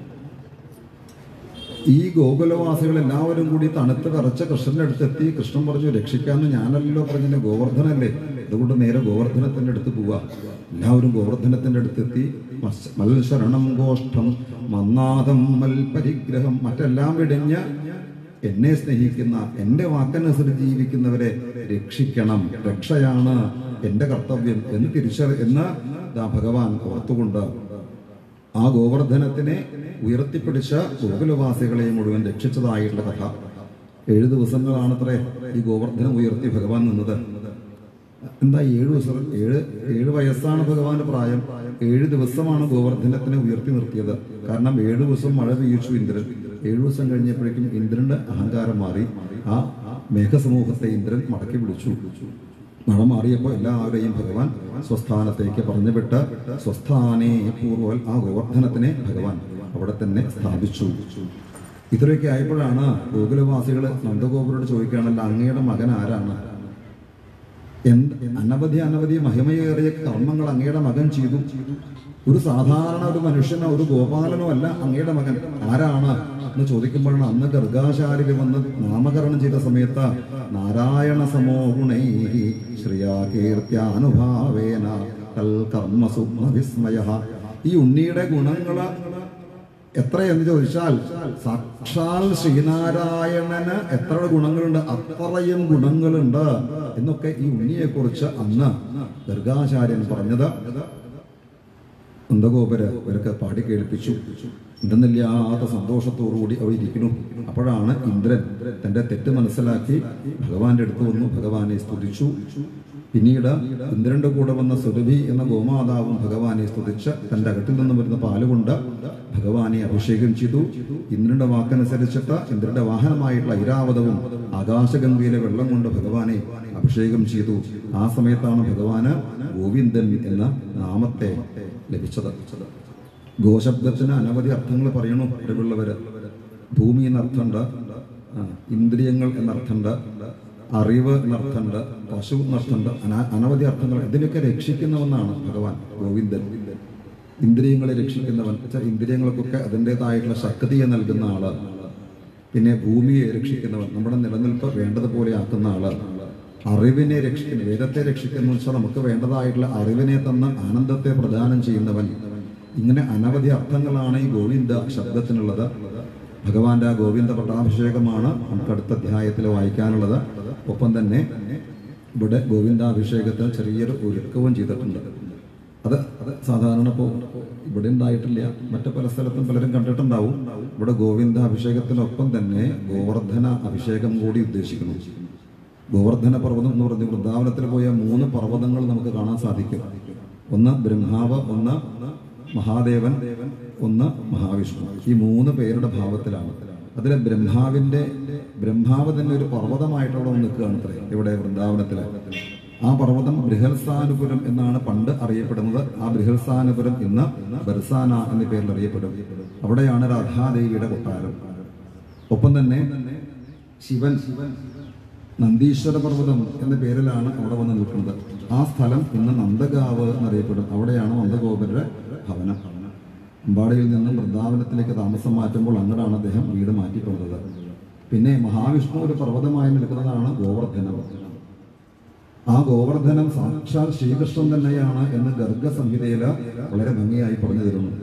ഈ ഗോകുലവാസികൾ എല്ലാവരും കൂടി തണുത്ത് വിറച്ച കൃഷ്ണന്റെ അടുത്തെത്തി കൃഷ്ണൻ പറഞ്ഞു രക്ഷിക്കാന്ന് ഞാനല്ലോ പറഞ്ഞില്ല ഗോവർദ്ധനല്ലേ അതുകൊണ്ട് നേരെ ഗോവർദ്ധനത്തിന്റെ അടുത്ത് പോവാ എല്ലാവരും ഗോവർദ്ധനത്തിന്റെ അടുത്തെത്തി മത്സ- മത്സരണം ഗോഷ്ഠം മന്നാദം മൽപരിഗ്രഹം മറ്റെല്ലാം വെടിഞ്ഞ് എന്നെ സ്നേഹിക്കുന്ന എന്റെ വാക്കനുസരിച്ച് ജീവിക്കുന്നവരെ രക്ഷിക്കണം രക്ഷയാണ് എന്റെ കർത്തവ്യം എന്ന് തിരിച്ചറി എന്ന് ദാ ഭഗവാൻ ഓർത്തുകൊണ്ട് ആ ഗോവർദ്ധനത്തിനെ ഉയർത്തിപ്പിടിച്ച ഗോകുലവാസികളെ മുഴുവൻ രക്ഷിച്ചതായിട്ടുള്ള കഥ ഏഴ് ദിവസങ്ങളാണത്രേ ഈ ഗോവർദ്ധനം ഉയർത്തി ഭഗവാൻ നിന്നത് എന്താ ഏഴ് ദിവസം ഏഴ് ഏഴ് വയസ്സാണ് ഭഗവാന്റെ പ്രായം ഏഴ് ദിവസമാണ് ഗോവർദ്ധനത്തിനെ ഉയർത്തി നിർത്തിയത് കാരണം ഏഴ് ദിവസം മഴ പെയ്യിച്ചു ഇന്ദ്രൻ ഏഴു ദിവസം കഴിഞ്ഞപ്പോഴേക്കും ഇന്ദ്രന്റെ അഹങ്കാരം മാറി ആ മേഘസമൂഹത്തെ ഇന്ദ്രൻ മടക്കി വിളിച്ചു മഴ മാറിയപ്പോൾ എല്ലാവരെയും ഭഗവാൻ സ്വസ്ഥാനത്തേക്ക് പറഞ്ഞു വിട്ട് സ്വസ്ഥാനേ പൂർവ്വൽ ആ ഗോവർദ്ധനത്തിനെ ഭഗവാൻ അവിടെ തന്നെ സ്ഥാപിച്ചു ഇത്രയൊക്കെ ആയപ്പോഴാണ് ഗോകുലവാസികൾ നന്ദഗോപുരോട് ചോദിക്കുകയാണല്ലോ അങ്ങയുടെ മകൻ ആരാണ് എന്ത് അനവധി അനവധി മഹിമയേറിയ കർമ്മങ്ങൾ അങ്ങയുടെ മകൻ ചെയ്തു ഒരു സാധാരണ ഒരു മനുഷ്യനോ ഒരു ഗോപാലനോ അല്ല അങ്ങയുടെ മകൻ ആരാണ് എന്ന് ചോദിക്കുമ്പോഴാണ് അന്ന് ഗർഗാശാലിൽ വന്ന് നാമകരണം ചെയ്ത സമയത്ത് നാരായണ സമോ ഗുണൈ ശ്രിയാ കീർത്തിയാനുഭാവേന തൽ കർമ്മസുഗ്മ വിസ്മയ ഈ ഉണ്ണിയുടെ ഗുണങ്ങള് എത്രയെന്ന് ചോദിച്ചാൽ സാക്ഷാൽ ശ്രീനാരായണന് എത്ര ഗുണങ്ങളുണ്ട് അത്രയും ഗുണങ്ങളുണ്ട് എന്നൊക്കെ ഈ ഉണ്ണിയെ കുറിച്ച് അന്ന് ദർഗാചാര്യൻ പറഞ്ഞത് നന്ദഗോപര് ഇവരൊക്കെ പാടി കേൾപ്പിച്ചു എന്തെന്നില്ലാത്ത സന്തോഷത്തോടുകൂടി അവർ ഇരിക്കുന്നു അപ്പോഴാണ് ഇന്ദ്രൻ തന്റെ തെറ്റ് മനസ്സിലാക്കി ഭഗവാന്റെ അടുത്ത് വന്നു ഭഗവാനെ സ്തുതിച്ചു പിന്നീട് ഇന്ദ്രന്റെ കൂടെ വന്ന സുരഭി എന്ന ഗോമാതാവും ഭഗവാനെ സ്തുതിച്ച് തന്റെ അകട്ടിൽ നിന്നും വരുന്ന പാലുകൊണ്ട് ഭഗവാനെ അഭിഷേകം ചെയ്തു ഇന്ദ്രന്റെ വാക്കനുസരിച്ചിട്ട് ഇന്ദ്രന്റെ വാഹനമായിട്ടുള്ള ഐരാവതവും ആകാശഗംഗയിലെ വെള്ളം കൊണ്ട് ഭഗവാനെ അഭിഷേകം ചെയ്തു ആ സമയത്താണ് ഭഗവാന് ഗോവിന്ദൻ എന്ന നാമത്തെ ലഭിച്ചത് ഗോശബ്ദത്തിന് അനവധി അർത്ഥങ്ങൾ പറയണു ഇവിടെയുള്ളവര് ഭൂമി എന്നർത്ഥമുണ്ട് ആ, ഇന്ദ്രിയങ്ങൾ എന്നർത്ഥമുണ്ട് അറിവ് എന്നർത്ഥമുണ്ട് പശു എന്നർത്ഥമുണ്ട് അന- അനവധി അർത്ഥങ്ങൾ ഇതിനൊക്കെ രക്ഷിക്കുന്നവെന്നാണ് ഭഗവാൻ ഗോവിന്ദൻ ഇന്ദ്രിയങ്ങളെ രക്ഷിക്കുന്നവൻ വെച്ചാൽ ഇന്ദ്രിയങ്ങൾക്കൊക്കെ അതിൻ്റെതായിട്ടുള്ള ശക്തിയെ നൽകുന്ന ആള് പിന്നെ ഭൂമിയെ രക്ഷിക്കുന്നവൻ നമ്മുടെ നിലനിൽപ്പ് വേണ്ടതുപോലെ ആക്കുന്ന ആള് അറിവിനെ രക്ഷിക്കുന്ന വേദത്തെ രക്ഷിക്കുന്ന വെച്ചാൽ നമുക്ക് വേണ്ടതായിട്ടുള്ള അറിവിനെ തന്ന് ആനന്ദത്തെ പ്രദാനം ചെയ്യുന്നവൻ ഇങ്ങനെ അനവധി അർത്ഥങ്ങളാണ് ഈ ഗോവിന്ദ ശബ്ദത്തിനുള്ളത് ഭഗവാന്റെ ആ ഗോവിന്ദ പട്ടാഭിഷേകമാണ് നമുക്ക് അടുത്ത അധ്യായത്തിൽ വായിക്കാനുള്ളത് ഒപ്പം തന്നെ ഇവിടെ ഗോവിന്ദാഭിഷേകത്തിന് ചെറിയൊരു ഒരുക്കവും ചെയ്തിട്ടുണ്ട് അത് അത് സാധാരണ ഇപ്പോൾ ഇവിടെ ഉണ്ടായിട്ടില്ല മറ്റു പല സ്ഥലത്തും പലരും കണ്ടിട്ടുണ്ടാവും ഇവിടെ ഗോവിന്ദ അഭിഷേകത്തിനൊപ്പം തന്നെ ഗോവർദ്ധന അഭിഷേകം കൂടി ഉദ്ദേശിക്കുന്നു ഗോവർദ്ധന പർവ്വതം എന്ന് പറഞ്ഞ് വൃന്ദാവനത്തിൽ പോയ മൂന്ന് പർവ്വതങ്ങൾ നമുക്ക് കാണാൻ സാധിക്കും ഒന്ന് ബ്രഹ്മാവ് ഒന്ന് മഹാദേവൻ ഒന്ന് മഹാവിഷ്ണു ഈ മൂന്ന് പേരുടെ ഭാവത്തിലാണ് അതിലെ ബ്രഹ്മാവിന്റെ ബ്രഹ്മാവ് തന്നെ ഒരു പർവ്വതമായിട്ട് അവിടെ വന്ന് നിൽക്കുകയാണ് അത്രേ ഇവിടെ വൃന്ദാവനത്തില് ആ പർവ്വതം ബൃഹൽസാനുപുരം എന്നാണ് പണ്ട് അറിയപ്പെടുന്നത് ആ ബൃഹൽസാനുപുരം ഇന്ന് ബർസാന എന്ന പേരിൽ അറിയപ്പെടും അവിടെയാണ് രാധാദേവിയുടെ കൊട്ടാരം ഒപ്പം തന്നെ ശിവൻ നന്ദീശ്വര പർവ്വതം എന്ന പേരിലാണ് അവിടെ വന്ന് നിൽക്കുന്നത് ആ സ്ഥലം ഇന്ന് നന്ദഗാവ് എന്നറിയപ്പെടും അവിടെയാണ് നന്ദഗോപരുടെ ഭവനം അമ്പാടിയിൽ നിന്നും വൃന്ദാവനത്തിലേക്ക് താമസം മാറ്റുമ്പോൾ അങ്ങോട്ടാണ് അദ്ദേഹം വീട് മാറ്റിക്കൊണ്ടത് പിന്നെ മഹാവിഷ്ണു ഒരു പർവ്വതമായി നിൽക്കുന്നതാണ് ഗോവർദ്ധനം ആ ഗോവർദ്ധനം സാക്ഷാൽ ശ്രീകൃഷ്ണൻ തന്നെയാണ് എന്ന് ഗർഗ സംഹിതയിൽ വളരെ ഭംഗിയായി പറഞ്ഞു തരുന്നു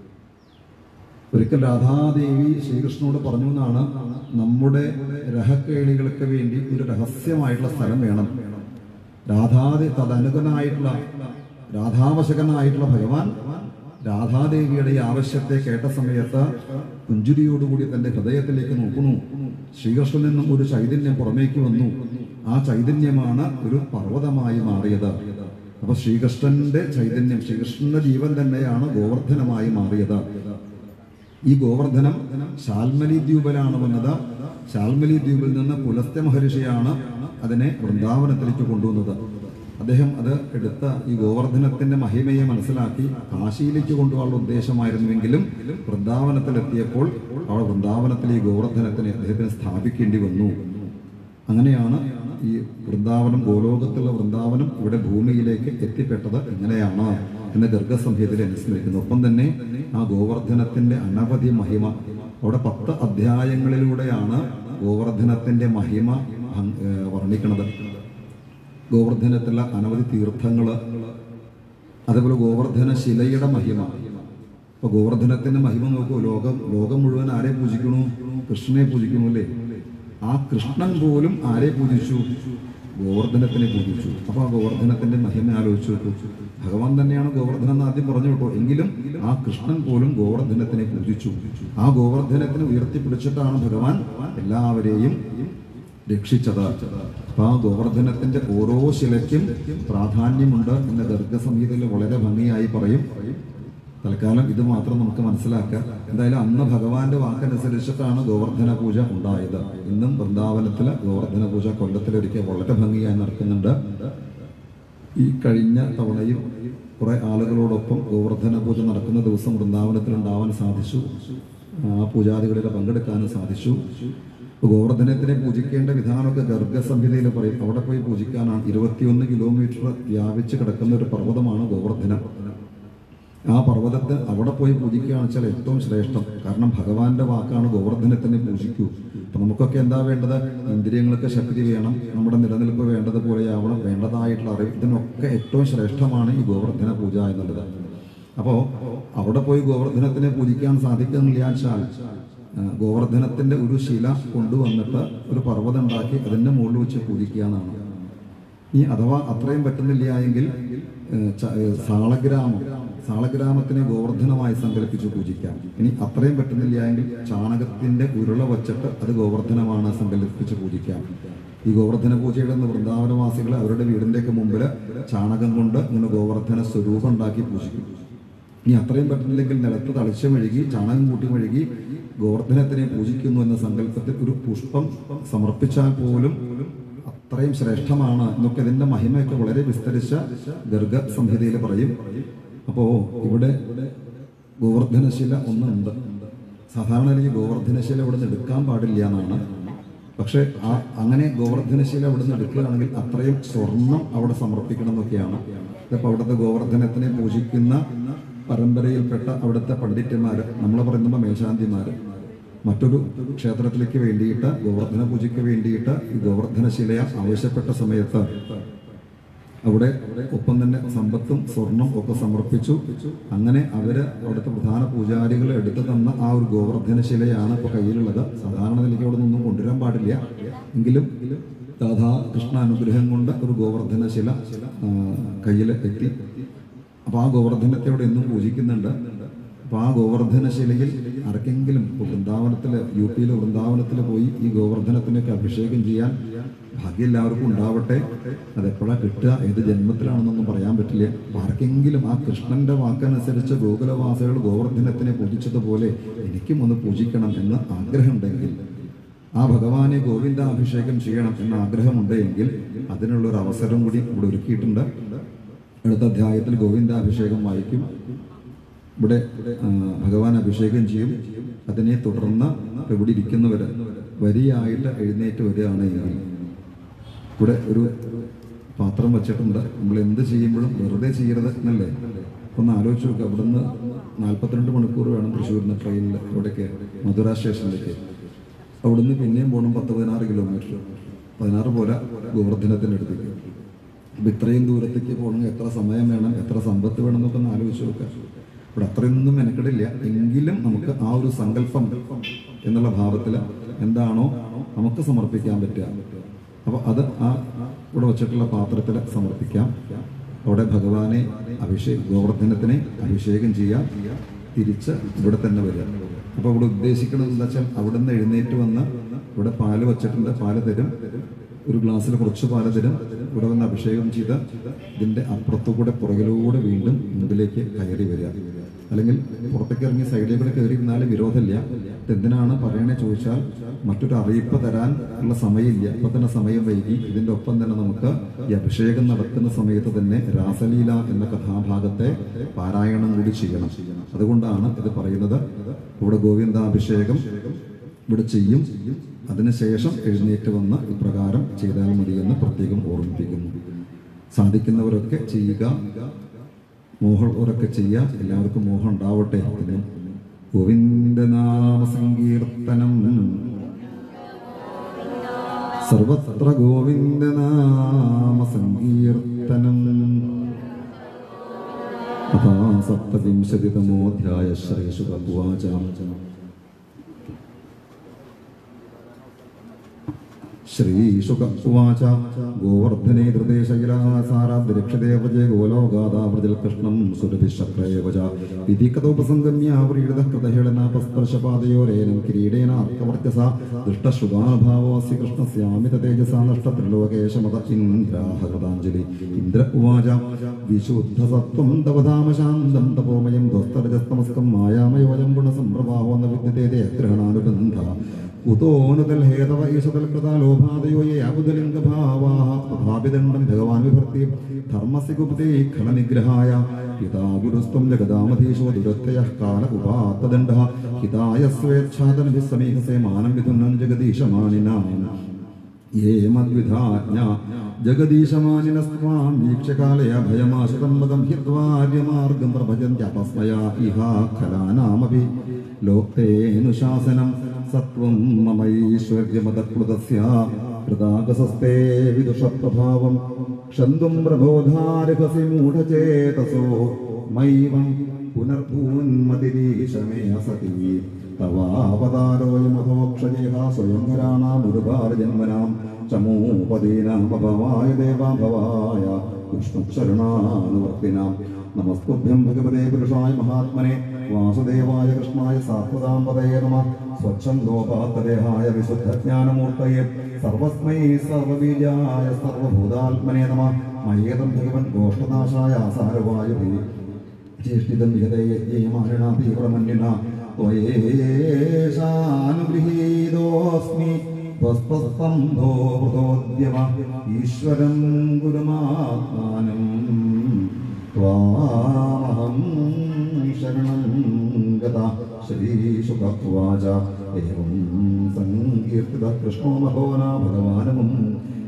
ഒരിക്കൽ രാധാദേവി ശ്രീകൃഷ്ണനോട് പറഞ്ഞു എന്നാണ് നമ്മുടെ രഹക്കേളികൾക്ക് വേണ്ടി ഒരു രഹസ്യമായിട്ടുള്ള സ്ഥലം വേണം രാധാദേ തദനുഗനായിട്ടുള്ള രാധാവശകനായിട്ടുള്ള ഭഗവാൻ രാധാദേവിയുടെ ഈ ആവശ്യത്തെ കേട്ട സമയത്ത് പുഞ്ചിരിയോടുകൂടി തന്റെ ഹൃദയത്തിലേക്ക് നോക്കുന്നു ശ്രീകൃഷ്ണനിൽ നിന്നും ഒരു ചൈതന്യം പുറമേക്ക് വന്നു ആ ചൈതന്യമാണ് ഒരു പർവ്വതമായി മാറിയത് അപ്പൊ ശ്രീകൃഷ്ണന്റെ ചൈതന്യം ശ്രീകൃഷ്ണന്റെ ജീവൻ തന്നെയാണ് ഗോവർദ്ധനമായി മാറിയത് ഈ ഗോവർദ്ധനം ശാൽമലി ദ്വീപിലാണ് വന്നത് ശാൽമലി ദ്വീപിൽ നിന്ന് പുലസ്ത്യ മഹർഷിയാണ് അതിനെ വൃന്ദാവനത്തിലേക്ക് കൊണ്ടുവന്നത് അദ്ദേഹം അത് എടുത്ത ഈ ഗോവർദ്ധനത്തിന്റെ മഹിമയെ മനസ്സിലാക്കി കാശിയിലേക്ക് കൊണ്ടുപോകാനുള്ള ഉദ്ദേശമായിരുന്നുവെങ്കിലും വൃന്ദാവനത്തിലെത്തിയപ്പോൾ അവിടെ വൃന്ദാവനത്തിൽ ഈ ഗോവർദ്ധനത്തിനെ അദ്ദേഹത്തിന് സ്ഥാപിക്കേണ്ടി വന്നു അങ്ങനെയാണ് ഈ വൃന്ദാവനം ഗോലോകത്തുള്ള വൃന്ദാവനം ഇവിടെ ഭൂമിയിലേക്ക് എത്തിപ്പെട്ടത് എങ്ങനെയാണ് എന്ന് ഗർഗസംഹിതയിൽ അനുസ്മരിക്കുന്നു ഒപ്പം തന്നെ ആ ഗോവർദ്ധനത്തിന്റെ അനവധി മഹിമ അവിടെ പത്ത് അധ്യായങ്ങളിലൂടെയാണ് ഗോവർദ്ധനത്തിന്റെ മഹിമ ഭംഗ്- ഏർ വർണ്ണിക്കുന്നത് ഗോവർദ്ധനത്തിലുള്ള അനവധി തീർത്ഥങ്ങള് അതേപോലെ ഗോവർദ്ധന ശിലയുടെ മഹിമ ഇപ്പൊ ഗോവർദ്ധനത്തിന്റെ മഹിമ നോക്കൂ ലോകം ലോകം മുഴുവൻ ആരെ പൂജിക്കണു കൃഷ്ണനെ പൂജിക്കണു അല്ലേ ആ കൃഷ്ണൻ പോലും ആരെ പൂജിച്ചു ഗോവർദ്ധനത്തിനെ പൂജിച്ചു അപ്പൊ ആ ഗോവർദ്ധനത്തിന്റെ മഹിമ ആലോചിച്ചു നോക്കൂ ഭഗവാൻ തന്നെയാണ് ഗോവർദ്ധനം എന്ന് ആദ്യം പറഞ്ഞു കേട്ടോ എങ്കിലും ആ കൃഷ്ണൻ പോലും ഗോവർദ്ധനത്തിനെ പൂജിച്ചു ആ ഗോവർദ്ധനത്തിനെ ഉയർത്തിപ്പിടിച്ചിട്ടാണ് ഭഗവാൻ എല്ലാവരെയും രക്ഷിച്ചത് അപ്പൊ ആ ഗോവർദ്ധനത്തിന്റെ ഓരോ ശിലയ്ക്കും പ്രാധാന്യമുണ്ട് എന്ന് ഗർഗസംഹിതയിൽ വളരെ ഭംഗിയായി പറയും തൽക്കാലം ഇത് മാത്രം നമുക്ക് മനസ്സിലാക്കാം എന്തായാലും അന്ന് ഭഗവാന്റെ വാക്കനുസരിച്ചിട്ടാണ് ഗോവർദ്ധന പൂജ ഉണ്ടായത് ഇന്നും വൃന്ദാവനത്തില് ഗോവർദ്ധന പൂജ കൊല്ലത്തിലൊരിക്കൽ വളരെ ഭംഗിയായി നടക്കുന്നുണ്ട് ഈ കഴിഞ്ഞ തവണയും കുറെ ആളുകളോടൊപ്പം ഗോവർദ്ധന പൂജ നടക്കുന്ന ദിവസം വൃന്ദാവനത്തിൽ ഉണ്ടാവാൻ സാധിച്ചു ആ പൂജാദികളിൽ പങ്കെടുക്കാനും സാധിച്ചു ഗോവർദ്ധനത്തിനെ പൂജിക്കേണ്ട വിധാനമൊക്കെ ഗർഗസംഹിതയിൽ പറയും അവിടെ പോയി പൂജിക്കാനാണ് ഇരുപത്തിയൊന്ന് കിലോമീറ്റർ വ്യാപിച്ച് കിടക്കുന്ന ഒരു പർവ്വതമാണ് ഗോവർദ്ധനം ആ പർവ്വതത്തെ അവിടെ പോയി പൂജിക്കുകയാണ് വെച്ചാൽ ഏറ്റവും ശ്രേഷ്ഠം കാരണം ഭഗവാന്റെ വാക്കാണ് ഗോവർദ്ധനത്തിനെ പൂജിക്കൂ അപ്പൊ നമുക്കൊക്കെ എന്താ വേണ്ടത് ഇന്ദ്രിയങ്ങൾക്ക് ശക്തി വേണം നമ്മുടെ നിലനിൽപ്പ് വേണ്ടതുപോലെയാവണം വേണ്ടതായിട്ടുള്ള അറിവ് ഇതിനൊക്കെ ഏറ്റവും ശ്രേഷ്ഠമാണ് ഈ ഗോവർദ്ധന പൂജ എന്നുള്ളത് അപ്പോ അവിടെ പോയി ഗോവർദ്ധനത്തിനെ പൂജിക്കാൻ സാധിക്കുന്നില്ല വെച്ചാൽ ആ, ഗോവർദ്ധനത്തിന്റെ ഒരു ശില കൊണ്ടുവന്നിട്ട് ഒരു പർവ്വതം ഉണ്ടാക്കി അതിന്റെ മുകളിൽ വെച്ച് പൂജിക്കുക എന്നാണ് ഈ അഥവാ അത്രയും പറ്റുന്നില്ല എങ്കിൽ ഏഹ്, ച- ഏഹ്, സാളഗ്രാമം സാളഗ്രാമത്തിനെ ഗോവർദ്ധനമായി സങ്കല്പിച്ച് പൂജിക്കാം ഇനി അത്രയും പറ്റുന്നില്ല എങ്കിൽ ചാണകത്തിന്റെ ഉരുള വച്ചിട്ട് അത് ഗോവർദ്ധനമാണ് സങ്കല്പിച്ച് പൂജിക്കാം ഈ ഗോവർദ്ധന പൂജയുടെ അന്ന് വൃന്ദാവനവാസികൾ അവരുടെ വീടിന്റെയൊക്കെ മുമ്പിൽ ചാണകം കൊണ്ട് ഇങ്ങനെ ഗോവർദ്ധന സ്വരൂപം ഉണ്ടാക്കി പൂജിക്കും ഇനി അത്രയും പറ്റുന്നില്ലെങ്കിൽ നിലത്ത് തളിച്ച് മെഴുകി ചാണകം കൂട്ടി മെഴുകി ഗോവർദ്ധനത്തിനെ പൂജിക്കുന്നു എന്ന സങ്കല്പത്തിൽ ഒരു പുഷ്പം സമർപ്പിച്ചാൽ പോലും അത്രയും ശ്രേഷ്ഠമാണ് എന്നൊക്കെ ഇതിന്റെ മഹിമയൊക്കെ വളരെ വിസ്തരിച്ച ഗർഗ സംഹിതയിൽ പറയും അപ്പോ ഇവിടെ ഗോവർദ്ധനശില ഒന്നുണ്ട് സാധാരണ എനിക്ക് ഗോവർദ്ധനശില ഇവിടെ നിന്ന് എടുക്കാൻ പാടില്ല എന്നാണ് പക്ഷെ ആ അങ്ങനെ ഗോവർദ്ധനശില അവിടെ നിന്ന് എടുക്കുകയാണെങ്കിൽ അത്രയും സ്വർണം അവിടെ സമർപ്പിക്കണം എന്നൊക്കെയാണ് ഇപ്പൊ അവിടുത്തെ ഗോവർദ്ധനത്തിനെ പൂജിക്കുന്ന പരമ്പരയിൽപ്പെട്ട അവിടുത്തെ പണ്ഡിറ്റന്മാർ നമ്മൾ പറയുമ്പോൾ മേശാന്തിമാർ മറ്റൊരു ക്ഷേത്രത്തിലേക്ക് വേണ്ടിയിട്ട് ഗോവർദ്ധന പൂജയ്ക്ക് വേണ്ടിയിട്ട് ഈ ഗോവർദ്ധന ശില ആവശ്യപ്പെട്ട സമയത്ത് അവിടെ ഒപ്പം തന്നെ സമ്പത്തും സ്വർണം ഒക്കെ സമർപ്പിച്ചു അങ്ങനെ അവര് അവിടുത്തെ പ്രധാന പൂജാരികൾ എടുത്തു തന്ന ആ ഒരു ഗോവർദ്ധന ശിലയാണ് ഇപ്പൊ കയ്യിലുള്ളത് സാധാരണ നിലയ്ക്ക് അവിടെ നിന്നും കൊണ്ടുവരാൻ പാടില്ല എങ്കിലും രാധാ കൃഷ്ണ അനുഗ്രഹം കൊണ്ട് ഒരു ഗോവർദ്ധന ശില ആ, കയ്യിൽ എത്തി അപ്പൊ ആ ഗോവർദ്ധനത്തെ അവിടെ എന്നും പൂജിക്കുന്നുണ്ട് അപ്പൊ ആ ഗോവർദ്ധന ശിലയിൽ ആർക്കെങ്കിലും ഇപ്പൊ വൃന്ദാവനത്തില് യു പിയിലെ വൃന്ദാവനത്തിൽ പോയി ഈ ഗോവർദ്ധനത്തിനൊക്കെ അഭിഷേകം ചെയ്യാൻ ഭാഗ്യം എല്ലാവർക്കും ഉണ്ടാവട്ടെ അതെപ്പോഴാണ് കിട്ടുക ഏത് ജന്മത്തിലാണെന്നൊന്നും പറയാൻ പറ്റില്ല അപ്പൊ ആർക്കെങ്കിലും ആ കൃഷ്ണന്റെ വാക്കനുസരിച്ച് ഗോകുലവാസികൾ ഗോവർദ്ധനത്തിനെ പൂജിച്ചതുപോലെ എനിക്കും ഒന്ന് പൂജിക്കണം എന്ന് ആഗ്രഹമുണ്ടെങ്കിൽ ആ ഭഗവാനെ ഗോവിന്ദ അഭിഷേകം ചെയ്യണം എന്ന ആഗ്രഹമുണ്ടെങ്കിൽ അതിനുള്ള ഒരു അവസരം കൂടി ഇവിടെ ഒരുക്കിയിട്ടുണ്ട് അടുത്ത അധ്യായത്തിൽ ഗോവിന്ദാഭിഷേകം വായിക്കും ഇവിടെ ആ, ഭഗവാൻ അഭിഷേകം ചെയ്യും അതിനെ തുടർന്ന് ഇവിടെ ഇരിക്കുന്നവര് വരിയായിട്ട് എഴുന്നേറ്റ് വരികയാണെങ്കിൽ ഇവിടെ ഒരു പാത്രം വെച്ചിട്ടുണ്ട് നമ്മൾ എന്ത് ചെയ്യുമ്പോഴും വെറുതെ ചെയ്യരുത് എന്നല്ലേ ഒന്ന് ആലോചിച്ച് നോക്കുക ഇവിടുന്ന് നാൽപ്പത്തിരണ്ട് മണിക്കൂർ വേണം തൃശ്ശൂരിന് ട്രെയിനിൽ ഇവിടേക്ക് മധുര സ്റ്റേഷനിലേക്ക് അവിടുന്ന് പിന്നെയും പോകണം പത്ത് പതിനാറ് കിലോമീറ്റർ പതിനാറ് പോലെ ഗോവർദ്ധനത്തിൻ്റെ അടുത്തേക്ക് അപ്പൊ ഇത്രയും ദൂരത്തേക്ക് പോകണമെങ്കിൽ എത്ര സമയം വേണം എത്ര സമ്പത്ത് വേണം എന്നൊക്കെ ഒന്ന് ആലോചിച്ച് നോക്കുക ഇവിടെ അത്രയൊന്നും മെനക്കെടില്ല എങ്കിലും നമുക്ക് ആ ഒരു സങ്കല്പം എന്നുള്ള ഭാവത്തിൽ എന്താണോ നമുക്ക് സമർപ്പിക്കാൻ പറ്റുക അപ്പൊ അത് ആ ഇവിടെ വെച്ചിട്ടുള്ള പാത്രത്തിൽ സമർപ്പിക്കാം അവിടെ ഭഗവാനെ അഭിഷേക് ഗോവർദ്ധനത്തിനെ അഭിഷേകം ചെയ്യാം തിരിച്ച് ഇവിടെ തന്നെ വരിക അപ്പൊ ഇവിടെ ഉദ്ദേശിക്കുന്നത് എന്താ വെച്ചാൽ അവിടെ നിന്ന് എഴുന്നേറ്റ് വന്ന് ഇവിടെ പാല് വെച്ചിട്ടുണ്ട് പാല് തരും ഒരു ഗ്ലാസ്സിൽ കുറച്ച് പാല് തരും ഇവിടെ വന്ന് അഭിഷേകം ചെയ്ത് ഇതിന്റെ അപ്പുറത്തുകൂടെ പുറകിലൂടെ വീണ്ടും മുമ്പിലേക്ക് കയറി വരിക അല്ലെങ്കിൽ പുറത്തേക്ക് ഇറങ്ങി സൈഡിൽ കൂടെ കയറി ഇരുന്നാലും വിരോധമില്ല എന്തിനാണ് പറയണേ ചോദിച്ചാൽ മറ്റൊരു അറിയിപ്പ് തരാൻ ഉള്ള സമയമില്ല ഇപ്പൊ തന്നെ സമയം വൈകി ഇതിന്റെ ഒപ്പം തന്നെ നമുക്ക് ഈ അഭിഷേകം നടക്കുന്ന സമയത്ത് തന്നെ രാസലീല എന്ന കഥാഭാഗത്തെ പാരായണം കൂടി ചെയ്യണം അതുകൊണ്ടാണ് ഇത് പറയുന്നത് ഇവിടെ ഗോവിന്ദാഭിഷേകം ഇവിടെ ചെയ്യും അതിനുശേഷം എഴുന്നേറ്റ് വന്ന് ഇപ്രകാരം ചെയ്താൽ മതിയെന്ന് പ്രത്യേകം ഓർമ്മിപ്പിക്കുന്നു സാധിക്കുന്നവരൊക്കെ ചെയ്യുക മോഹമുള്ളവരൊക്കെ ചെയ്യുക എല്ലാവർക്കും മോഹം ഉണ്ടാവട്ടെ എന്ന് ഗോവിന്ദനാമ സങ്കീർത്തനം സർവത്ര ഗോവിന്ദനാമ സങ്കീർത്തനം അഥാ സപ്തവിംശതിതമോധ്യായ ശ്രീശുഭുവാച ശ്രീശുക ഉവാച ഗോവർദ്ധനെ ധൃതേശൈലാസാരാദ്രക്ഷതേ വ്രജേ ഗോലോകാദാവ്രജൽ കൃഷ്ണം സുരഭിശക്രേവച വിധിക്കതോപസംഗമ്യ വ്രീഡത കൃതഹേളനാപസ്പർശപാദയോരേനം കിരീടേനാർക്കവർച്ചസ ദുഷ്ടശ്രുതാനുഭാവോऽस्य കൃഷ്ണസ്യാമിത തേജസാ നഷ്ടത്രിലോകേശമത ഇന്ദ്രാഹൃതാഞ്ജലി ഇന്ദ്ര ഉവാച വിശുദ്ധസത്വം തവധാമ ശാന്തം തപോമയം ധ്വസ്തരജസ്തമസ്കം മായാമയോജം ഗുണസംപ്രഭാവോ ന വിദ്യതേ ഗ്രഹണാനുബന്ധ കുതോനുതൽ ഹേതവ ഈശതൽ കൃതാ ലോഭാദയോ യാബുദലിംഗഭാവാः പ്രഭാപിദണ്ഡം ഭഗവാൻ വിഭർത്തി ധർമ്മസ്യ കുപതേ ഖലനിഗ്രഹായ പിതാ ഗുരുസ്ത്വം ജഗദാമധീശോ ദുരത്തയഃ കാല ഉപാത്തദണ്ഡഃ ഹിതായ സ്വേച്ഛാതനഭിः സമീഹസേ മാനം വിധുനം ജഗദീശമാനിനാം യേ മദ്വിധാജ്ഞ ജഗദീശമാനിനസ്ത്വാം വീക്ഷ്യകാലയ ഭയമാശതം മതം ഹിത്വാര്യമാർഗം പ്രഭജന്ത്യപസ്മയാ ഇഹ ഖലാനാമപി ലോക്തേനുശാസനം സത്വം മമൈശ്വര്യമതക്ലുതസ്യ ഹൃദാകസസ്തേ വിദുഷപ്രഭാവം ക്ഷന്തും പ്രബോധാരഹസി മൂഢചേതസോ മൈവം പുനർഭൂന്മതിരീശമേ സതി തവാവതാരോയമധോക്ഷജേഹ സ്വയംവരാണാമുരുഭാരജന്മനാം ചമൂപദീനാമഭവായ ദേവാഭവായ വിഷ്ണുശരണാനുവർത്തിനാം നമസ്തുഭ്യം ഭഗവതേ പുരുഷായ മഹാത്മനെ വാസുദേവായ കൃഷ്ണായ സാത്വതാംബതയെ നമ സ്വച്ഛന്തോപാത്തദേഹായ വിശുദ്ധജ്ഞാനമൂർത്തയെ സർവസ്മൈ സർവബീജായ സർവഭൂതാത്മനെ നമ മയ്യേതം ഭഗവൻ ഗോഷ്ടനാശായ ആസാരവായുഭി ചേഷ്ടിതം വിഹതേയമാരണ തീവ്രമന്യന ത്വയേഷാനുഗൃഹീതോസ്മി ത്വസ്തസ്തംഭോ വൃതോദ്യമ ഈശ്വരം ഗുരുമാത്മാനം त्वामहं शरणं गता श्रीशुकवाच एवं सङ्कीर्तितः कृष्णो महो न भगवानमुं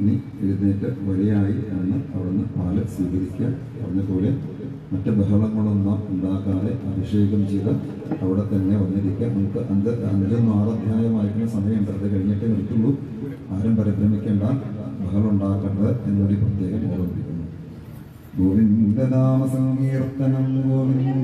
ഇനി എഴുന്നേറ്റ് വഴിയായി ആണ് അവിടുന്ന് പാല് സ്വീകരിക്കുക പറഞ്ഞതുപോലെ മറ്റ് ബഹളങ്ങളൊന്നും ഉണ്ടാക്കാതെ അഭിഷേകം ചെയ്ത് അവിടെ തന്നെ വന്നിരിക്കുക നമുക്ക് അഞ്ച് അഞ്ചൊന്നും ആറ് അധ്യായം വായിക്കുന്ന സമയമുണ്ട് അത് കഴിഞ്ഞിട്ടേ നിർത്തുള്ളൂ ആരും പരിഭ്രമിക്കേണ്ട ബഹളം ഉണ്ടാക്കേണ്ടത് എന്നൊരു പ്രത്യേകം ഓർമ്മിപ്പിക്കുന്നു ഗോവിന്ദനാമ സങ്കീർത്തനം ഗോവിന്ദ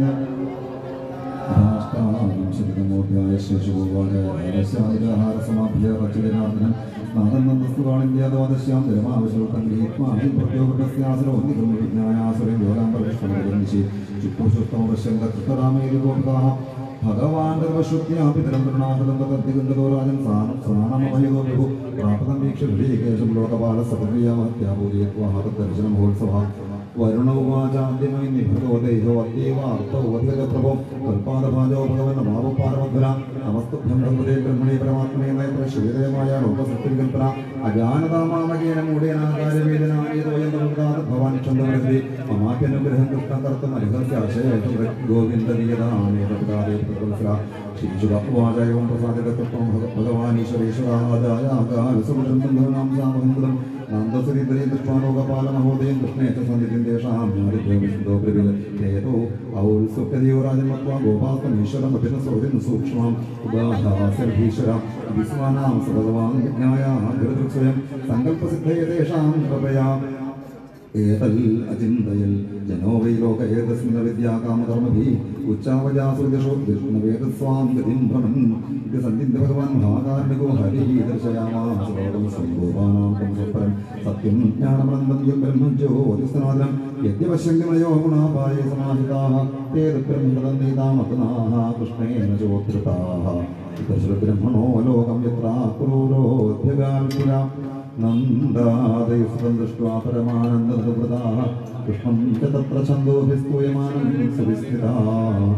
ശരിതമൂർത്തിയായ ശേഷുവാചാരസമാഭ്യ റചിതനാഥനം സ്നാതനന്ദസ്തുകാളിന്ത്യാദോദശ്യാം ജലമാവശ്യം ഗീത്മാവിൽ പ്രത്യോഗസ്യാസനോ നിഗം വിജ്ഞായാസുരം യോരാംബരവിഷ്ണുപരിശി ചുക്രുശുഷ്ടമവശ്യം കൃതരാമേരി ഗോപിതാഹ ഭഗവാൻ സർവശുദ്ധ്യാപിതരം തൃണാഹൃതം രാജൻ സ്നാനമയോ വിഭു പ്രാപതം വീക്ഷ ഹൃദയകേശം ലോകപാല സപക്രിയാമത്യാപൂജയത്വാഹതർശനം മഹോത്സവ വരുണോവാചാദ്യമൈ നിഭഗോ ദൈവോ അത്യവാർത്ഥോ പ്രഭോ കൽപ്പാദഭാജോ ഭഗവൻ ഭാവപാരമധുര നമസ്തുഭ്യം ഭഗവതേ ബ്രഹ്മണേ പരമാത്മനേ നയത്ര ശ്രീദേവമായ ലോകസൃഷ്ടികൽപ്പന അജാനതാമാമകേന മൂഢേനാകാരവേദനായതോയം നമുക്കാത് ഭവാൻ ക്ഷന്തവരതി മമാഭ്യനുഗ്രഹം കൃഷ്ണം കർത്തും അനുഹസ്യാശയേഷം ഗോവിന്ദ നീയതാമേതപിതാദേ പ്രകൽസര ശ്രീശുഭവാചായവും പ്രസാദിതത്വം ഭഗവാൻ ഈശ്വരേശ്വരാദായ ആകാശമുദ്രം ബന്ധുനാം സാമഹന്തം നന്ദസുരീന്ദ്രേ ദൃഷ്ടാലോകപാലമഹോദയം കൃഷ്ണേച്ച സന്നിധിം തേഷാം ജ്ഞാതിഭ്യോ പ്രവിൽ ഹേതോ ഔത്സുക്തയോ രാജമത്വാ ഗോപാസ്തമീശ്വരം അഭിനസോരിൻ സൂക്ഷ്മം ഉദാഹാസർഭീശ്വരം വിസ്മാനാം സഭഗവാൻ വിജ്ഞായ ഗൃദൃക്സ്വയം സങ്കല്പസിദ്ധയെ തേഷാം കൃപയാ ഏതൽ അചിന്തയൽ ജനോ വൈ ലോക ഏതസ്മിന്ന വിദ്യാകാമകർമ്മഭി ഉച്ചാവജാസുരദിഷോ വിഷ്ണുവേദസ്വാം ഗതിം ഭ്രമൻ ഇത് സന്ധിന്ദ ഭഗവാൻ മഹാകാരുണികോ ഹരി ദർശയാമാശ്ലോകം സംഗോപാനാം തംസപരം സത്യം ജ്ഞാനമനന്തം ബ്രഹ്മം ജ്യോതിസ്നാദനം യദ്യപശ്യന്തിമയോ ഗുണാപായ സമാഹിതാഃ തേ ബ്രഹ്മതന്നീതാമത്നാഃ കൃഷ്ണേന ചോത്രിതാഃ ദശരബ്രഹ്മണോ ലോകം യത്ര ക്രൂരോധ്യഗാൽപുര നന്ദാദയുസുതം ദൃഷ്ട്വാ പരമാനന്ദഹൃതാः കൃഷ്ണം ച തത്ര ഛന്ദോഭിസ്തൂയമാനം സുവിസ്മിതാः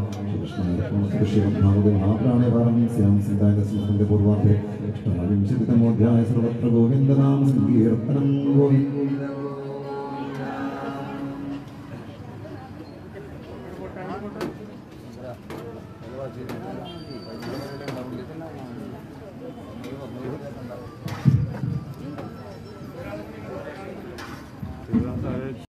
കൃഷ്ണമഹാപ്രാണഭാരം സ്യാം സീതാകസ്മത്തിന്റെ പൂർവാഭ്യെ അഷ്ടാവിംശതിതമോധ്യായ സർവത്ര ഗോവിന്ദനാം സങ്കീർത്തനം ഗോവിന്ദ